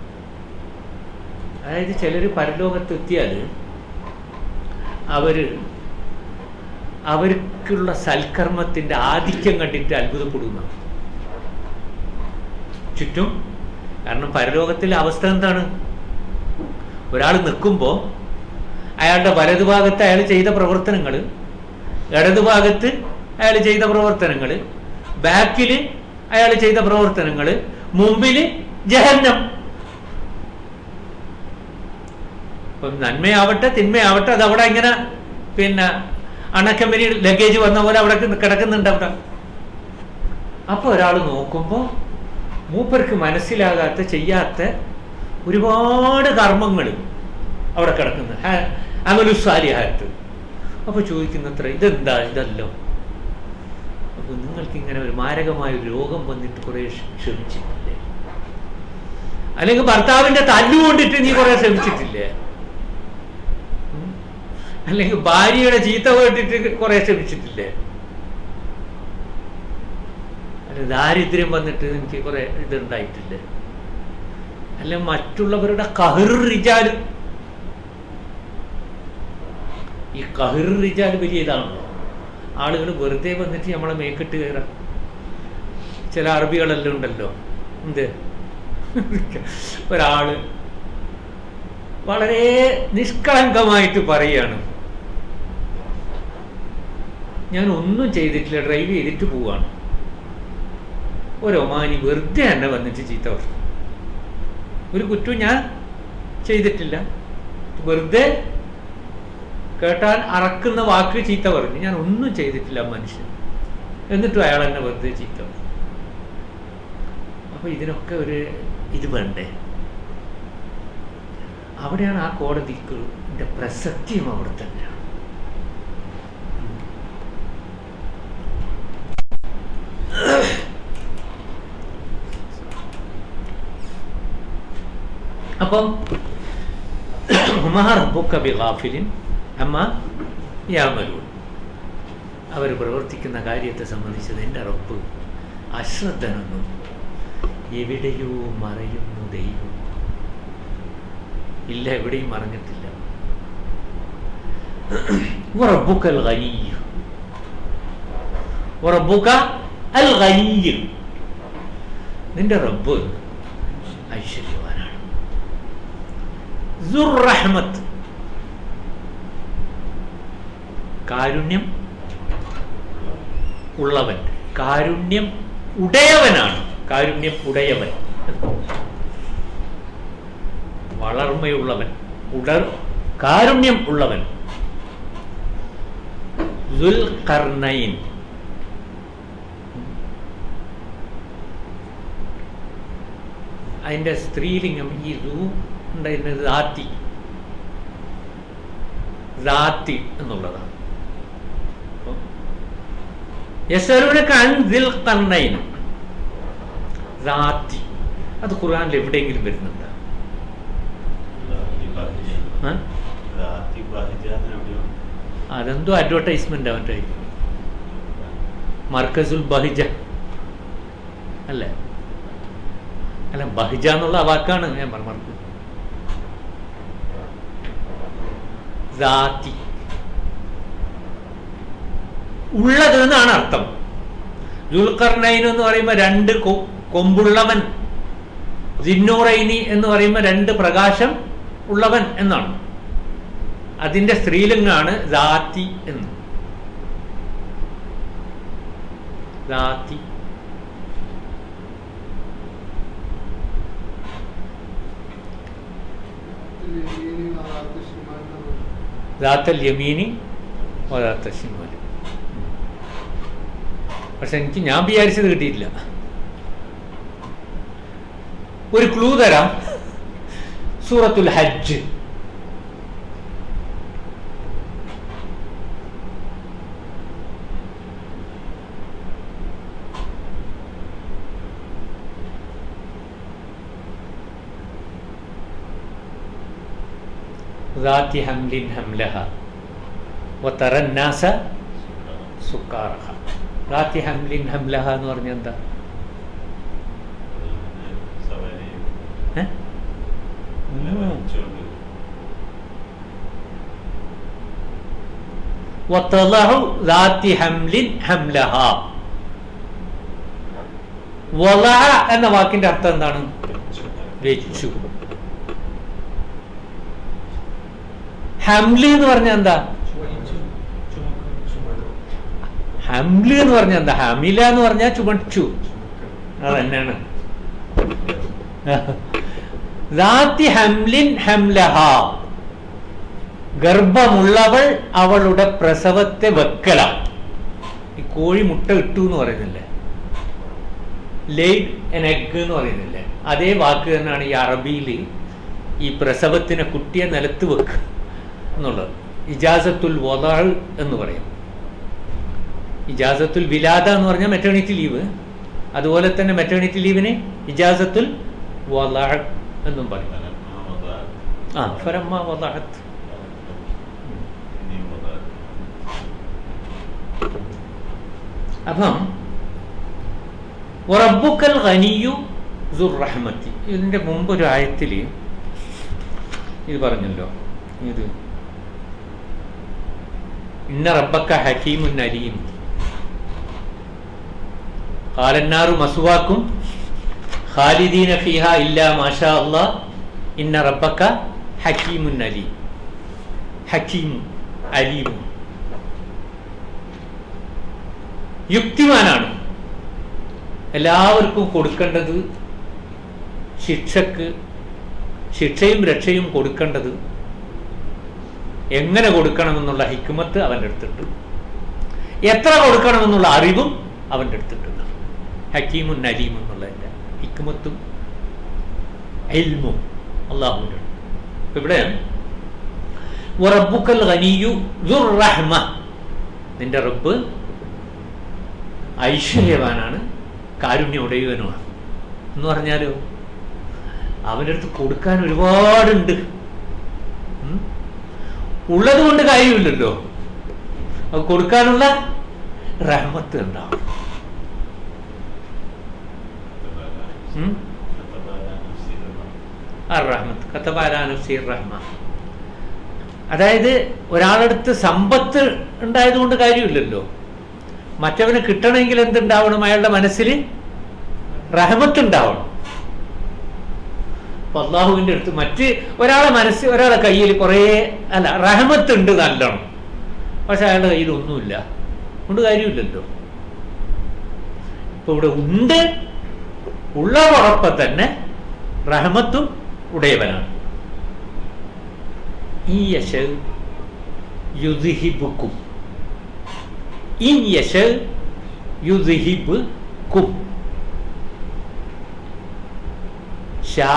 അതായത് ചിലർ പരലോകത്തെത്തിയാൽ അവര് അവർക്കുള്ള സൽക്കർമ്മത്തിന്റെ ആധിക്യം കണ്ടിട്ട് അത്ഭുതപ്പെടുന്ന ചുറ്റും കാരണം പരലോകത്തിലെ അവസ്ഥ എന്താണ് ഒരാൾ നിൽക്കുമ്പോൾ അയാളുടെ വലതുഭാഗത്ത് അയാൾ ചെയ്ത പ്രവർത്തനങ്ങൾ ഇടതുഭാഗത്ത് അയാൾ ചെയ്ത പ്രവർത്തനങ്ങൾ ബാക്കിൽ അയാൾ ചെയ്ത പ്രവർത്തനങ്ങൾ മുമ്പിൽ ജഹന്നം ഇപ്പം നന്മയാവട്ടെ തിന്മയാവട്ടെ അത് അവിടെ ഇങ്ങനെ പിന്നെ അണക്കമ്പനി ലഗേജ് വന്ന പോലെ അവിടെ കിടക്കുന്നുണ്ട് അവിടെ അപ്പൊ ഒരാൾ നോക്കുമ്പോൾ മൂപ്പർക്ക് മനസ്സിലാകാത്ത ചെയ്യാത്ത ഒരുപാട് കർമ്മങ്ങൾ അവിടെ കിടക്കുന്നു അമലുസാലിഹാത്ത് അപ്പൊ ചോദിക്കുന്നത്ര ഇതെന്താ ഇതല്ലോ അപ്പൊ നിങ്ങൾക്ക് ഇങ്ങനെ ഒരു മാരകമായ ഒരു രോഗം വന്നിട്ട് കുറെ ക്ഷമിച്ചിട്ടില്ലേ അല്ലെങ്കിൽ ഭർത്താവിന്റെ തല്ലുകൊണ്ടിട്ട് നീ കുറെ ശ്രമിച്ചിട്ടില്ലേ അല്ലെങ്കിൽ ഭാര്യയുടെ ചീത്ത കേട്ടിട്ട് കുറെ ശ്രമിച്ചിട്ടില്ലേ അല്ല ദാരിദ്ര്യം വന്നിട്ട് എനിക്ക് കുറെ ഇതുണ്ടായിട്ടില്ലേ അല്ല മറ്റുള്ളവരുടെ കഹിർ റിജാല് ഈ കഹിർ റിജാല് വലിയ ഇതാണല്ലോ ആളുകൾ വെറുതെ വന്നിട്ട് നമ്മളെ മേക്കിട്ട് കയറാം ചില അറബികളെല്ലാം ഉണ്ടല്ലോ എന്ത് ഒരാള് വളരെ നിഷ്കളങ്കമായിട്ട് പറയാണ് ഞാൻ ഒന്നും ചെയ്തിട്ടില്ല ഡ്രൈവ് ചെയ്തിട്ട് പോവാണ് ഒരു ഒമാനി വെറുതെ എന്നെ വന്നിട്ട് ചീത്ത പറഞ്ഞു ഒരു കുറ്റവും ഞാൻ ചെയ്തിട്ടില്ല വെറുതെ കേട്ടാൽ അറക്കുന്ന വാക്ക് ചീത്ത പറഞ്ഞു ഞാൻ ഒന്നും ചെയ്തിട്ടില്ല മനുഷ്യൻ എന്നിട്ടും അയാൾ എന്നെ വെറുതെ ചീത്ത പറയും. അപ്പൊ ഇതിനൊക്കെ ഒരു ഇത് വേണ്ടേ അവിടെയാണ് ആ കോടതിക്ക് ന്റെ പ്രസക്തിയും അവിടെ തന്നെയാണ് അപ്പം ബിഗാഫിലിൻ അമ്മ യാമലൂൻ അവർ പ്രവർത്തിക്കുന്ന കാര്യത്തെ സംബന്ധിച്ചത് എൻ്റെ റബ്ബ് അശ്രദ്ധനൊന്നും എവിടെയോ മറയുന്നു ദൈവം ഇല്ല എവിടെയും മറഞ്ഞിട്ടില്ല وربك الغني وربك الغني നിന്റെ റബ്ബ് ഐശ്വര്യവാനാണ് ദുർറഹ്മത്ത് കാരുണ്യം ഉള്ളവൻ കാരുണ്യം ഉടയവനാണ് കാരുണ്യം ഉടയവൻ വളർമയുള്ളവൻ ഉടർ കാരുണ്യം ഉള്ളവൻ ദുൽഖർണയിൻ അതിന്റെ സ്ത്രീലിംഗം ഈ ദൂ ഉണ്ടായിരുന്നത് ദാത്തി ദാത്തി എന്നുള്ളതാണ് യസലുനക അൻ ദിൽഖർണയിൻ ദാത്തി അത് ഖുർആനിൽ എവിടെയെങ്കിലും വരുന്നുണ്ട് ആ? അതെന്തോ അഡ്വർടൈസ്മെന്റ് അവൻ്റെ കയ്യിൽ മർക്കസുൽ ബഹിജ അല്ലേ അല്ല ബഹിജ എന്നുള്ള ആ വാക്കാണ് ഞാൻ പറഞ്ഞു മറക്കു ദാത്തി ഉള്ളത് എന്നാണ് അർത്ഥം ദുൽഖർണൈൻ എന്ന് പറയുമ്പോൾ രണ്ട് കൊ- കൊമ്പുള്ളവൻ ജിന്നൂറൈനി എന്ന് പറയുമ്പോൾ രണ്ട് പ്രകാശം ഉള്ളവൻ എന്നാണ് അതിന്റെ സ്ത്രീലിംഗാണ് ദാത്തി എന്ന് ദാത്തി ദാത്തൽ യമീനി ദാത്ത ഷിമാലി പക്ഷെ എനിക്ക് ഞാൻ വിചാരിച്ചത് കിട്ടിയിട്ടില്ല ഒരു ക്ലൂ തരാം സൂറത്തുൽ ഹജ്ജ് ذات حمل حملها وترى الناس سكارها ذات حمل حملها എന്ന് പറഞ്ഞാൽ എന്താ ഏ? وتضع ذات حمل حملها വളഅ എന്ന വാക്കിന്റെ അർത്ഥം എന്താണ് വെച്ചു ഹംല് എന്ന് പറഞ്ഞാൽ എന്താ ഹംല് എന്ന് പറഞ്ഞാൽ എന്താ ഹമില എന്ന് പറഞ്ഞാൽ ചുമച്ചു അതന്നെയാണ് ദാത്തി ഹംലിൻ ഹംലഹ ഗർഭമുള്ളവൾ അവളുടെ പ്രസവത്തെ വെക്കല ഈ കോഴി മുട്ട ഇട്ടു എന്ന് പറയുന്നില്ലേ ലെയ്ഡ് എൻ എഗ് എന്ന് പറയുന്നില്ലേ അതേ വാക്ക് തന്നെയാണ് ഈ അറബിയിൽ ഈ പ്രസവത്തിനെ കുട്ടിയെ നിലത്ത് വെക്കുക എന്നുള്ളത് ഇജാസത്തുൽ വദാൾ എന്ന് പറയും ഇജാസത്തുൽ വിലാദ എന്ന് പറഞ്ഞാൽ മെറ്റേണിറ്റി ലീവ് അതുപോലെ തന്നെ മെറ്റേണിറ്റി ലീവിന് ഇജാസത്തുൽ വദാൾ എന്നും പറയും ആ ഫരമ്മ വദാഅത്ത് അപ്പം റബ്ബുക്കൽ ഖനിയു റഹ്മത്തി ഇതിന്റെ മുമ്പ് ഒരു ആയത്തിൽ ഇത് പറഞ്ഞല്ലോ ഇത് ഇന്ന റബ്ബക്ക ഹക്കീമുൻ അലീം ഖാലന്നാറു മസുവാക്കും ഖാലിദീന ഫിഹ ഇല്ലാ മാഷാ അല്ലാ ഇന്ന റബ്ബക്ക ഹക്കീമുൻ അലീം ഹക്കീം അലീം യുക്തിമാനാണ് എല്ലാവർക്കും കൊടുക്കേണ്ടത് ശിക്ഷക്ക് ശിക്ഷയും രക്ഷയും കൊടുക്കേണ്ടത് എങ്ങനെ കൊടുക്കണമെന്നുള്ള ഹിക്കുമത്ത് അവൻ്റെ അടുത്തുണ്ട് എത്ര കൊടുക്കണമെന്നുള്ള അറിവും അവൻ്റെ അടുത്തുണ്ട് ഹക്കീമുൻ നലീമും എന്നുള്ളതിൻ്റെ ഹിക്മത്തും എൽമും അള്ളാഹുവിൻ്റെ ഇപ്പം ഇവിടെ വറബുക്കൽ ഖനിയു ദുർറഹ്മ നിന്റെ റബ്ബ് ഐശ്വര്യവാനാണ് കാരുണ്യോടയവനുമാണ് എന്ന് പറഞ്ഞാലോ അവൻ്റെ അടുത്ത് കൊടുക്കാൻ ഒരുപാടുണ്ട് ഉം? ഉള്ളത് കൊണ്ട് കാര്യമില്ലല്ലോ അത് കൊടുക്കാനുള്ള റഹ്മത്ത് ഉണ്ടാവും ഉം? അർ-റഹ്മത്ത് കത്തബാലാനുസീർ റഹ്മ അതായത് ഒരാളടുത്ത് സമ്പത്ത് ഉണ്ടായതുകൊണ്ട് കാര്യമില്ലല്ലോ മറ്റവന് കിട്ടണമെങ്കിൽ എന്തുണ്ടാവണം അയാളുടെ മനസ്സിൽ റഹമത്ത് ഉണ്ടാവണം അപ്പൊ അള്ളാഹുവിൻ്റെ അടുത്ത് മറ്റ് ഒരാളെ മനസ്സ് ഒരാളെ കയ്യിൽ കുറേ അല്ല റഹമത്ത് ഉണ്ട് നല്ലോണം പക്ഷെ അയാളുടെ കയ്യിൽ ഒന്നുമില്ല കൊണ്ട് കാര്യമില്ലല്ലോ ഇപ്പൊ ഇവിടെ ഉണ്ട് ഉള്ളതോടൊപ്പം തന്നെ റഹമത്തും ഉടയവനാണ് ഈ യശ യുദ്ഹിബുക്കും ഇൻ യശ യുദ്ഹിബ് കും ഷാ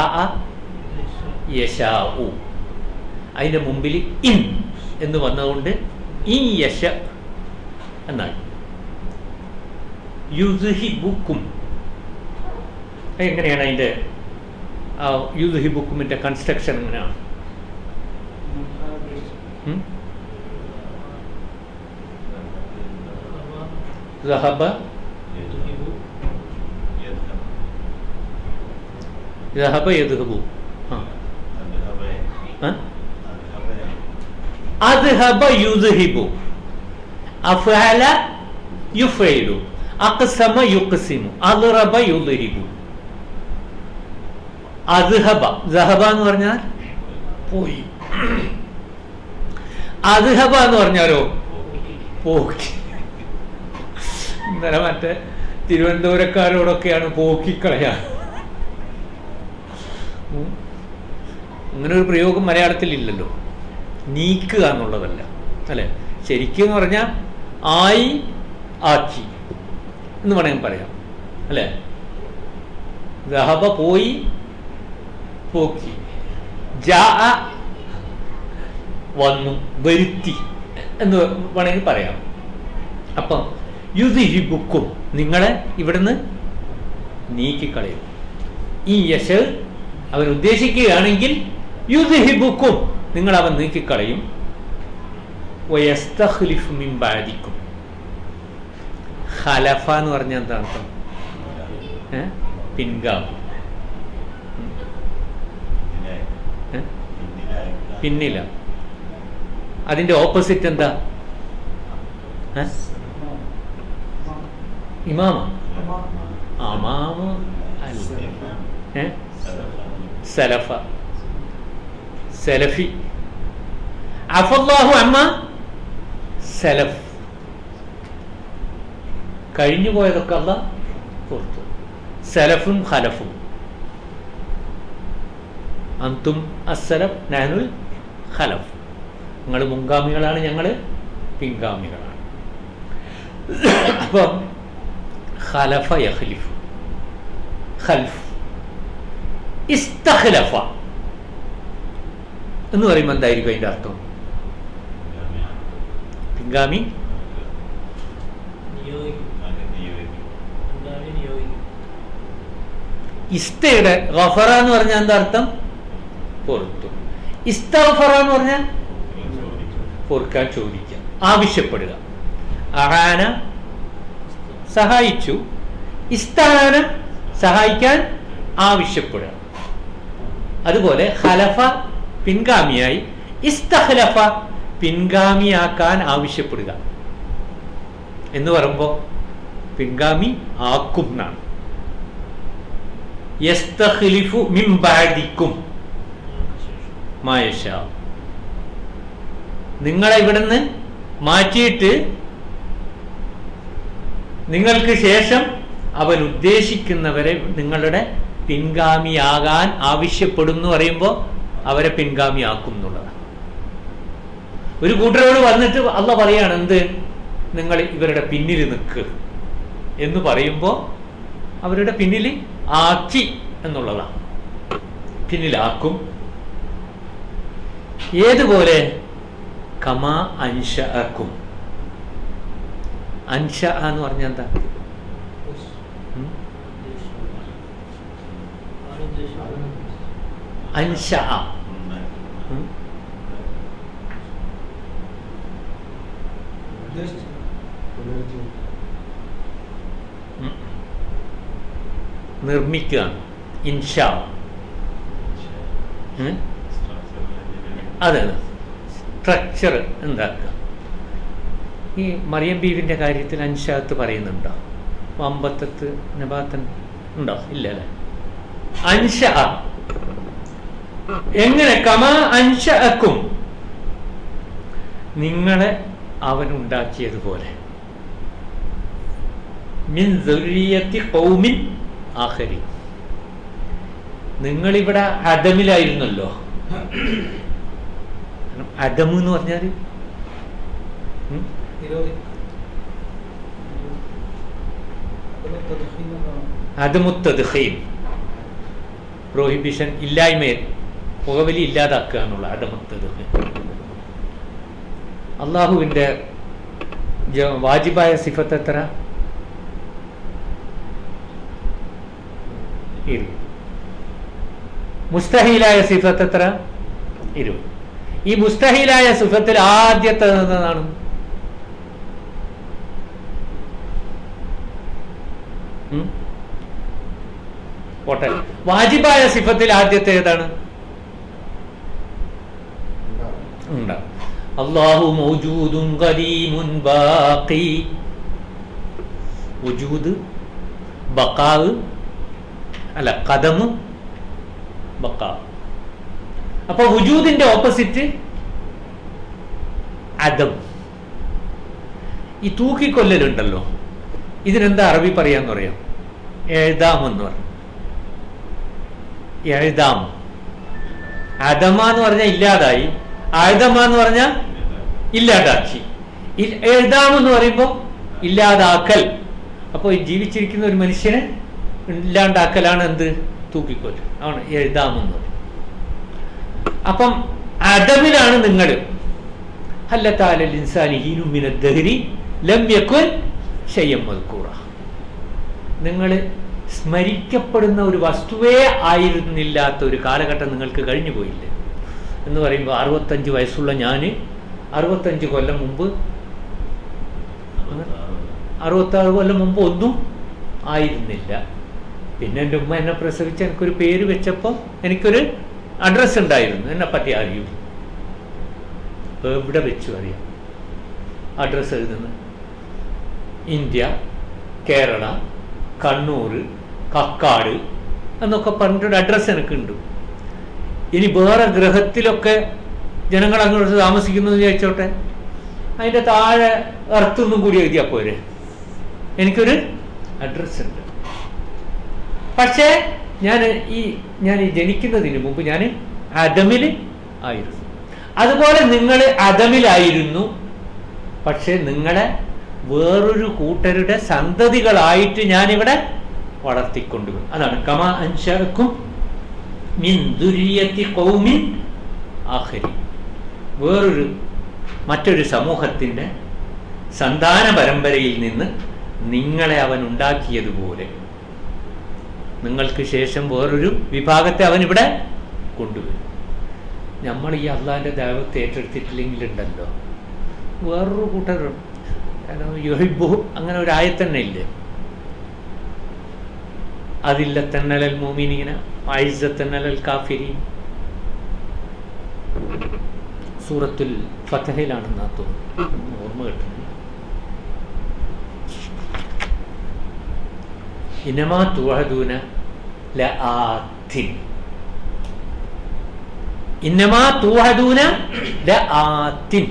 യശാഉ അതിൻ്റെ മുമ്പിൽ ഇൻ എന്ന് വന്നതുകൊണ്ട് ഇൻ യശ എന്നായി യുദ്ഹിബുക്കും എങ്ങനെയാണ് അതിൻ്റെ ആ യുദ്ഹിബുക്കുമിൻ്റെ കൺസ്ട്രക്ഷൻ എങ്ങനെയാണ് ഉം? ذهب ذهب يذهب ആ ആ? അദ്ഹബ യുദ്ഹിബു അഫഅല യുഫൈലു അഖ്സമ യുഖ്സിമു അദ്റബ യുദ്ഹിബു അദ്ഹബ ദഹബ എന്ന് പറഞ്ഞാൽ പോയി അദ്ഹബ എന്ന് പറഞ്ഞാലോ പോക്കി ഇന്നലെ മറ്റേ തിരുവനന്തപുരക്കാരോടൊക്കെയാണ് പോക്കിക്കളയാ ഉം. അങ്ങനെ ഒരു പ്രയോഗം മലയാളത്തിൽ ഇല്ലല്ലോ നീക്കുക എന്നുള്ളതല്ല അല്ലെ ശരിക്കും എന്ന് പറഞ്ഞാൽ ആയി ആക്കി എന്ന് വേണമെങ്കിൽ പറയാം അല്ലേ ദഹബ പോയി പോക്കി ജാ വന്നു വരുത്തി എന്ന് വേണമെങ്കിൽ പറയാം അപ്പം യുദ്ഹിബുക്കും നിങ്ങളെ ഇവിടുന്ന് നീക്കിക്കളയും ഈ യശ് അവൻ ഉദ്ദേശിക്കുകയാണെങ്കിൽ യുദ്ഹിബുക്കും നിങ്ങൾ അവൻ നീക്കിക്കളയും വയസ്തഖ്ലിഫ് മിൻ ബാദിക്കും ഖലഫ എന്ന് പറഞ്ഞാൽ എന്താ അർത്ഥം ഏ? പിൻഗാമി ഏ? പിന്നില അതിന്റെ ഓപ്പോസിറ്റ് എന്താ ഏ? ഇമാമ അമാമ അല്ല ഏ? സലഫ സലഫി അഫല്ലാഹു അമ്മ സലഫ് കഴിഞ്ഞു പോയതൊക്കെ അല്ല പുറത്തു സലഫും ഖലഫും അന്തും അസലഫ് നാനുൽ ഖലഫ് നിങ്ങൾ മുൻഗാമികളാണ് ഞങ്ങൾ പിൻഗാമികളാണ് അപ്പം ഖലഫ യഖ്ലിഫ് ഖൽഫ് ഇസ്തഖ്ലഫ എന്ന് പറയുമ്പോൾ എന്തായിരിക്കും അതിൻ്റെ അർത്ഥം പിൻഗാമി
നിയോഗിക്കും ഉണ്ടാവി നിയോഗിക്കും
ഇസ്തയുടെ ഗഫറ എന്ന് പറഞ്ഞാൽ എന്താ അർത്ഥം പൊറത്തു ഇസ്തഫറ എന്ന് പറഞ്ഞാൽ പൊറുക്കാൻ ചോദിക്കുക ആവശ്യപ്പെടുക അഹാന സഹായിച്ചു ഇസ്താന സഹായിക്കാൻ ആവശ്യപ്പെടുക അതുപോലെ ഹലഫ പിൻഗാമിയായി ഇസ്തഹലഫ പിൻഗാമിയാക്കാൻ ആവശ്യപ്പെടുക എന്ന് പറയുമ്പോൾ പിൻഗാമി ആക്കും എന്നാണ് യസ്തഖ്ലിഫു മിൻ ബഅദിക്കും മായശ നിങ്ങളെ ഇവിടുന്ന് മാറ്റിയിട്ട് നിങ്ങൾക്ക് ശേഷം അവൻ ഉദ്ദേശിക്കുന്നവരെ നിങ്ങളുടെ പിൻഗാമിയാകാൻ ആവശ്യപ്പെടുന്നു പറയുമ്പോൾ അവരെ പിൻഗാമിയാക്കും എന്നുള്ളതാണ് ഒരു കൂട്ടരോട് വന്നിട്ട് അല്ല പറയാണ് എന്ത് നിങ്ങൾ ഇവരുടെ പിന്നിൽ നിൽക്ക് എന്ന് പറയുമ്പോൾ അവരുടെ പിന്നിൽ ആക്കി എന്നുള്ളതാണ് പിന്നിലാക്കും ഏതുപോലെ കമാ അൻഷഅക്കും അൻഷ എന്ന് പറഞ്ഞാൽ എന്താ ഉം? അൻഷ ഉം? ഉം. നിർമ്മിക്കുകയാണ് ഇൻഷാ ഉം? അതെ സ്ട്രക്ചർ ഉണ്ടാക്കുക ഈ മറിയം ബീവിൻ്റെ കാര്യത്തിൽ അൻഷാത്ത് പറയുന്നുണ്ടോ അമ്പത്തത്ത് നബാത്തൻ ഉണ്ടോ ഇല്ല അല്ലേ അൻഷ എങ്ങനെ കമ അൻഷഅക്കും നിങ്ങളെ അവൻ ഉണ്ടാക്കിയതുപോലെ മിൻ ദുരിയത്തി കൗമിൻ ആഖരി നിങ്ങളിവിടെ അദമിലായിരുന്നല്ലോ അദം എന്ന് പറഞ്ഞാൽ ഉം? അദമുത്തദ്ഖീൻ പ്രോഹിബിഷൻ ഇല്ലായ്മയിൽ പുകവലി ഇല്ലാതാക്കുക എന്നുള്ള അദമുത്തദ്ഖീൻ അള്ളാഹുവിൻ്റെ ജ- വാജിബായ സിഫത്ത് എത്ര ഇരുപത് മുസ്തഹീലായ സിഫത്ത് എത്ര ഇരുപത് ഈ മുസ്തഹീലായ സിഫത്തിൽ ആദ്യത്തെ എന്നതാണ് ഉം? പോട്ടെ വാജിബായ സിഫത്തിൽ ആദ്യത്തെ ഏതാണ് ഉണ്ടാവും അള്ളാഹു മൗജൂദും ഖദീമുൻ ബാഖി വുജൂദ് ബക്കാവ് അല്ല കദമ് ബക്കാവ് അപ്പൊ വുജൂദിന്റെ ഓപ്പോസിറ്റ് അദം ഈ തൂക്കിക്കൊല്ലലുണ്ടല്ലോ ഇതിനെന്താ അറബി പറയാന്ന് പറയാം എഴുതാം എന്ന് പറഞ്ഞു എഴുതാം അദമ എന്ന് പറഞ്ഞാൽ ഇല്ലാതായി ആയുധമ എന്ന് പറഞ്ഞാൽ ഇല്ലാതാക്കി ഇ- എഴുതാം എന്ന് പറയുമ്പോൾ ഇല്ലാതാക്കൽ അപ്പോൾ ജീവിച്ചിരിക്കുന്ന ഒരു മനുഷ്യനെ ഇല്ലാണ്ടാക്കലാണ് എന്ത് തൂക്കിക്കൊല്ല് ആണ് എഴുതാമെന്ന് പറയും അപ്പം അദമിലാണ് നിങ്ങൾ ഹല്ലത്താലൽ ഇൻസാനി ഹീനും മിന ദഹരി ലം യക്കുൻ ഷയ്യം മദ്കൂറ നിങ്ങൾ സ്മരിക്കപ്പെടുന്ന ഒരു വസ്തുവേ ആയിരുന്നില്ലാത്ത ഒരു കാലഘട്ടം നിങ്ങൾക്ക് കഴിഞ്ഞു പോയില്ലേ എന്ന് പറയുമ്പോൾ അറുപത്തഞ്ച് വയസ്സുള്ള ഞാൻ അറുപത്തഞ്ച് കൊല്ലം മുമ്പ് അറുപത്താറ് കൊല്ലം മുമ്പ് ഒന്നും ആയിരുന്നില്ല പിന്നെ എൻ്റെ ഉമ്മ എന്നെ പ്രസവിച്ച് എനിക്കൊരു പേര് വെച്ചപ്പോൾ എനിക്കൊരു അഡ്രസ്സ് ഉണ്ടായിരുന്നു എന്നെ പറ്റി അറിയൂ എവിടെ വെച്ചു അറിയാം അഡ്രസ്സ് എഴുതുന്നത് ഇന്ത്യ കേരള കണ്ണൂർ കക്കാട് എന്നൊക്കെ പറഞ്ഞിട്ടൊരു അഡ്രസ്സ് എനിക്കുണ്ട് ഇനി വേറെ ഗ്രഹത്തിലൊക്കെ ജനങ്ങൾ അങ്ങോട്ട് താമസിക്കുന്നു എന്ന് ചോദിച്ചോട്ടെ അതിൻ്റെ താഴെ എർത്തൊന്നും കൂടി എഴുതിയാൽ പോരെ എനിക്കൊരു അഡ്രസ്സ് ഉണ്ട് പക്ഷേ ഞാൻ ഈ ഞാൻ ഈ ജനിക്കുന്നതിന് മുമ്പ് ഞാൻ അദമിൽ ആയിരുന്നു അതുപോലെ നിങ്ങൾ അദമിലായിരുന്നു പക്ഷെ നിങ്ങളെ വേറൊരു കൂട്ടരുടെ സന്തതികളായിട്ട് ഞാനിവിടെ വളർത്തിക്കൊണ്ടുവരും അതാണ് കമാ അൻഷക്കും മിൻ ദുരിയത്തി കൗമിൻ ആഖരി വേറൊരു മറ്റൊരു സമൂഹത്തിൻ്റെ സന്താന പരമ്പരയിൽ നിന്ന് നിങ്ങളെ അവൻ ഉണ്ടാക്കിയതുപോലെ നിങ്ങൾക്ക് ശേഷം വേറൊരു വിഭാഗത്തെ അവൻ ഇവിടെ കൊണ്ടുവരും നമ്മൾ ഈ അള്ളാഹിൻ്റെ ദൈവത്തെ ഏറ്റെടുത്തിട്ടില്ലെങ്കിലുണ്ടല്ലോ വേറൊരു കൂട്ടർ യൊഹിബു അങ്ങനെ ഒരു ആയത്തന്നെ ഇല്ലേ അതില്ല തന്നലൽ മോമിനീന ആയിസത്തന്നലൽ കാഫിരീൻ സൂറത്തുൽ ഫതഹിലാണെന്നാ തോന്നുന്നു ഓർമ്മ കിട്ടുന്നു ഇനമാ തുവഹദൂന ല ആത്തിൻ ഇന്നമാ തുവഹദൂന ല ആത്തിൻ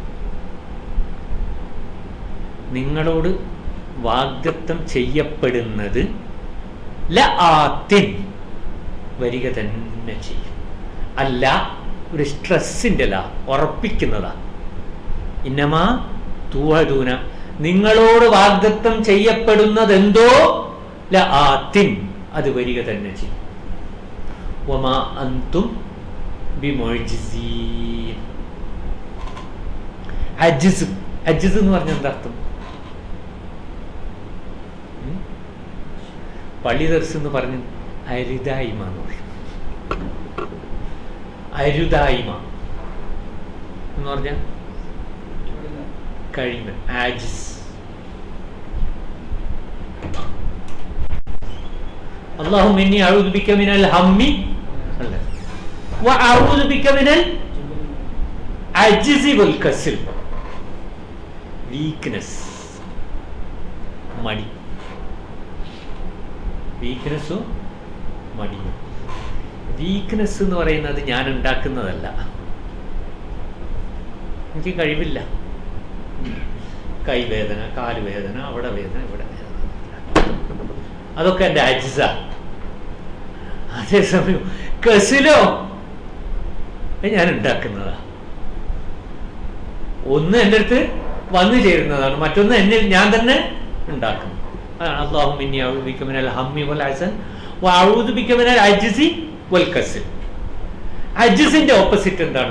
നിങ്ങളോട് വാഗ്ദത്തം ചെയ്യപ്പെടുന്നത് ല ആത്തിൻ വരിക തന്നെ ചെയ്യും അല്ല ഒരു സ്ട്രെസ്സിൻ്റെ ല ഉറപ്പിക്കുന്നതാ ഇന്നമാ തൂഹദൂന നിങ്ങളോട് വാഗ്ദത്തം ചെയ്യപ്പെടുന്നതെന്തോ ല ആത്തിൻ അത് വരിക തന്നെ ചെയ്യും വമാ അന്തും ബിമൊഴിസീൻ അജിസ് അജിസ് എന്ന് പറഞ്ഞ എന്താ അർത്ഥം ഉം? പള്ളി ദർസ് എന്ന് പറഞ്ഞു അരുതായ്മ എന്ന് പറയും അരുതായ്മ എന്ന് പറഞ്ഞാൽ കഴിവ് ആജിസ് അള്ളാഹു മിന്നി അഊദു ബിക മിനൽ ഹമ്മി അല്ല വ അഊദു ബിക മിനൽ അജ്സി വൽ കസ്ൽ വീക്ക്നെസ് മടി വീക്ക്നെസ്സും മടിയും വീക്ക്നെസ് എന്ന് പറയുന്നത് ഞാൻ ഉണ്ടാക്കുന്നതല്ല എനിക്ക് കഴിവില്ല കൈവേദന കാലുവേദന അവിടെ വേദന ഇവിടെ വേദന അതൊക്കെ എൻ്റെ അജിസ അതേസമയം കസിലോ അത് ഞാൻ ഉണ്ടാക്കുന്നതാ ഒന്ന് എൻ്റെ അടുത്ത് വന്നു ചേരുന്നതാണ് മറ്റൊന്ന് എന്നിൽ ഞാൻ തന്നെ ഉണ്ടാക്കുന്നു അതാണ് അള്ളാഹു മിന്നി ഔദിക്കമിനൽ ഹമ്മി വൽ ഹസൻ ഔദിക്കമിനൽ അജിസി വൽ കസിൽ അജിസിന്റെ ഓപ്പോസിറ്റ് എന്താണ്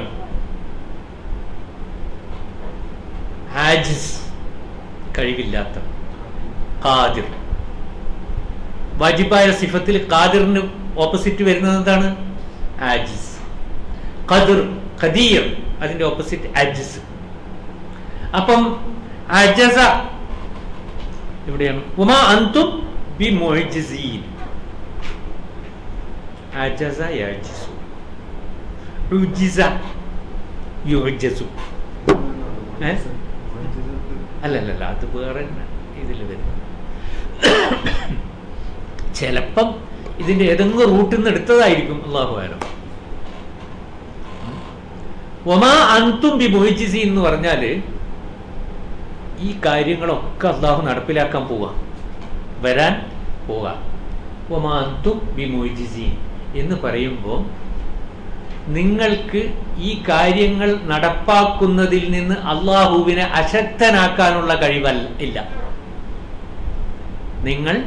ആജിസ് കഴിവില്ലാത്ത ഖാദിർ വാജിബായ സിഫത്തിൽ ഖാദിറിന് ഓപ്പോസിറ്റ് വരുന്നത് എന്താണ് ആജിസ് ഖദർ ഖദീർ അതിന്റെ ഓപ്പോസിറ്റ് അജിസ് അപ്പം അജസ എവിടെയാണ് ഉമാ അന്തും ബി മൊയ്ജിസീൻ അജസ യജിസു ഉജിസ യുജസു ഏ? അല്ലല്ലല്ല അത് വേറെ ഇതിൽ വരും ചിലപ്പം ഇതിന്റെ ഏതെങ്കിലും റൂട്ടിൽ നിന്ന് എടുത്തതായിരിക്കും അള്ളാഹു ആലം ഒമാ അന്തും ബി മൊയ്ജിസി എന്ന് പറഞ്ഞാല് ഈ കാര്യങ്ങളൊക്കെ അള്ളാഹു നടപ്പിലാക്കാൻ പോവാ വരാൻ പോവാ ഒമാ അന്തും ബി മൊയ്ജിസി എന്ന് പറയുമ്പോൾ നിങ്ങൾക്ക് ഈ കാര്യങ്ങൾ നടപ്പാക്കുന്നതിൽ നിന്ന് അള്ളാഹുവിനെ അശക്തനാക്കാനുള്ള കഴിവല്ല ഇല്ല നിങ്ങൾ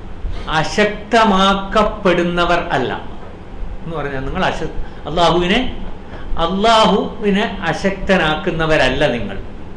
അശക്തമാക്കപ്പെടുന്നവർ അല്ല എന്ന് പറഞ്ഞാൽ നിങ്ങൾ അശ അള്ളാഹുവിനെ അള്ളാഹുവിനെ അശക്തനാക്കുന്നവരല്ല നിങ്ങൾ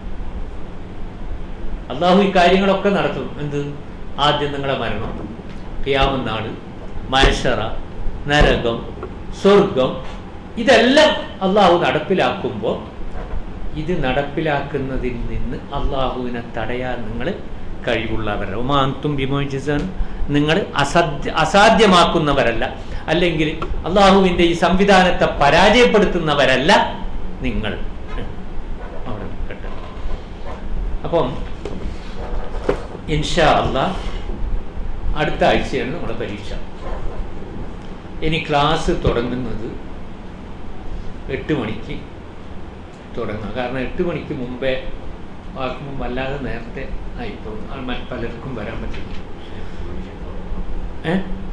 അള്ളാഹു ഈ കാര്യങ്ങളൊക്കെ നടത്തും എന്ത് ആദ്യം നിങ്ങളെ മരണം ക്യാമനാട് മനുഷ്യറ നരകം സ്വർഗം ഇതെല്ലാം അള്ളാഹു നടപ്പിലാക്കുമ്പോൾ ഇത് നടപ്പിലാക്കുന്നതിൽ നിന്ന് അള്ളാഹുവിനെ തടയാൻ നിങ്ങൾ കഴിവുള്ളവരല്ല ഒമാന്തും വിമോചിസാൻ നിങ്ങൾ അസാധ്യ അസാധ്യമാക്കുന്നവരല്ല അല്ലെങ്കിൽ അള്ളാഹുവിൻ്റെ ഈ സംവിധാനത്തെ പരാജയപ്പെടുത്തുന്നവരല്ല നിങ്ങൾ അവിടെ നിൽക്കട്ടെ അപ്പം ഇൻഷാ അള്ളാഹ് അടുത്ത ആഴ്ചയാണ് നമ്മുടെ പരീക്ഷ ഇനി ക്ലാസ് തുടങ്ങുന്നത് എട്ട് മണിക്ക് തുടങ്ങുക കാരണം എട്ട് മണിക്ക് മുമ്പേ ആക്കുമ്പോൾ വല്ലാതെ നേരത്തെ ആയിപ്പോകും അത് മറ്റ് പലർക്കും വരാൻ പറ്റില്ല ഏ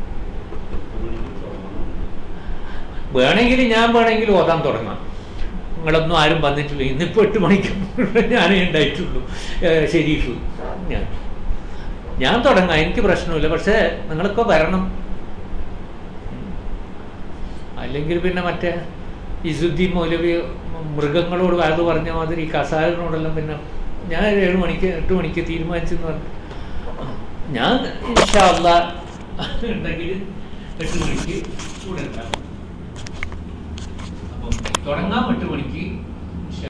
വേണമെങ്കിൽ ഞാൻ വേണമെങ്കിൽ ഓതാൻ തുടങ്ങാം നിങ്ങളൊന്നും ആരും വന്നിട്ടില്ല ഇന്നിപ്പോൾ എട്ട് മണിക്ക് ഞാനേ ഉണ്ടായിട്ടുള്ളൂ ഏ, ഷെരീഫ് ഞാൻ ഞാൻ തുടങ്ങാം എനിക്ക് പ്രശ്നമില്ല പക്ഷേ നിങ്ങളൊക്കെ വരണം ഉം. അല്ലെങ്കിൽ പിന്നെ മറ്റേ ഇസുദ്ദീൻ മൗലവി മൃഗങ്ങളോട് വാത് പറഞ്ഞ മാതിരി ഈ കസാലിനോടെല്ലാം പിന്നെ ഞാൻ ഒരു ഏഴ് മണിക്ക് എട്ട് മണിക്ക് തീരുമാനിച്ചെന്ന് പറഞ്ഞു ഞാൻ ഇൻഷാ അള്ളാ ഉണ്ടെങ്കിൽ എട്ട് മണിക്ക് കൂടെ ഉണ്ടാവും അപ്പം തുടങ്ങാം എട്ട് മണിക്ക്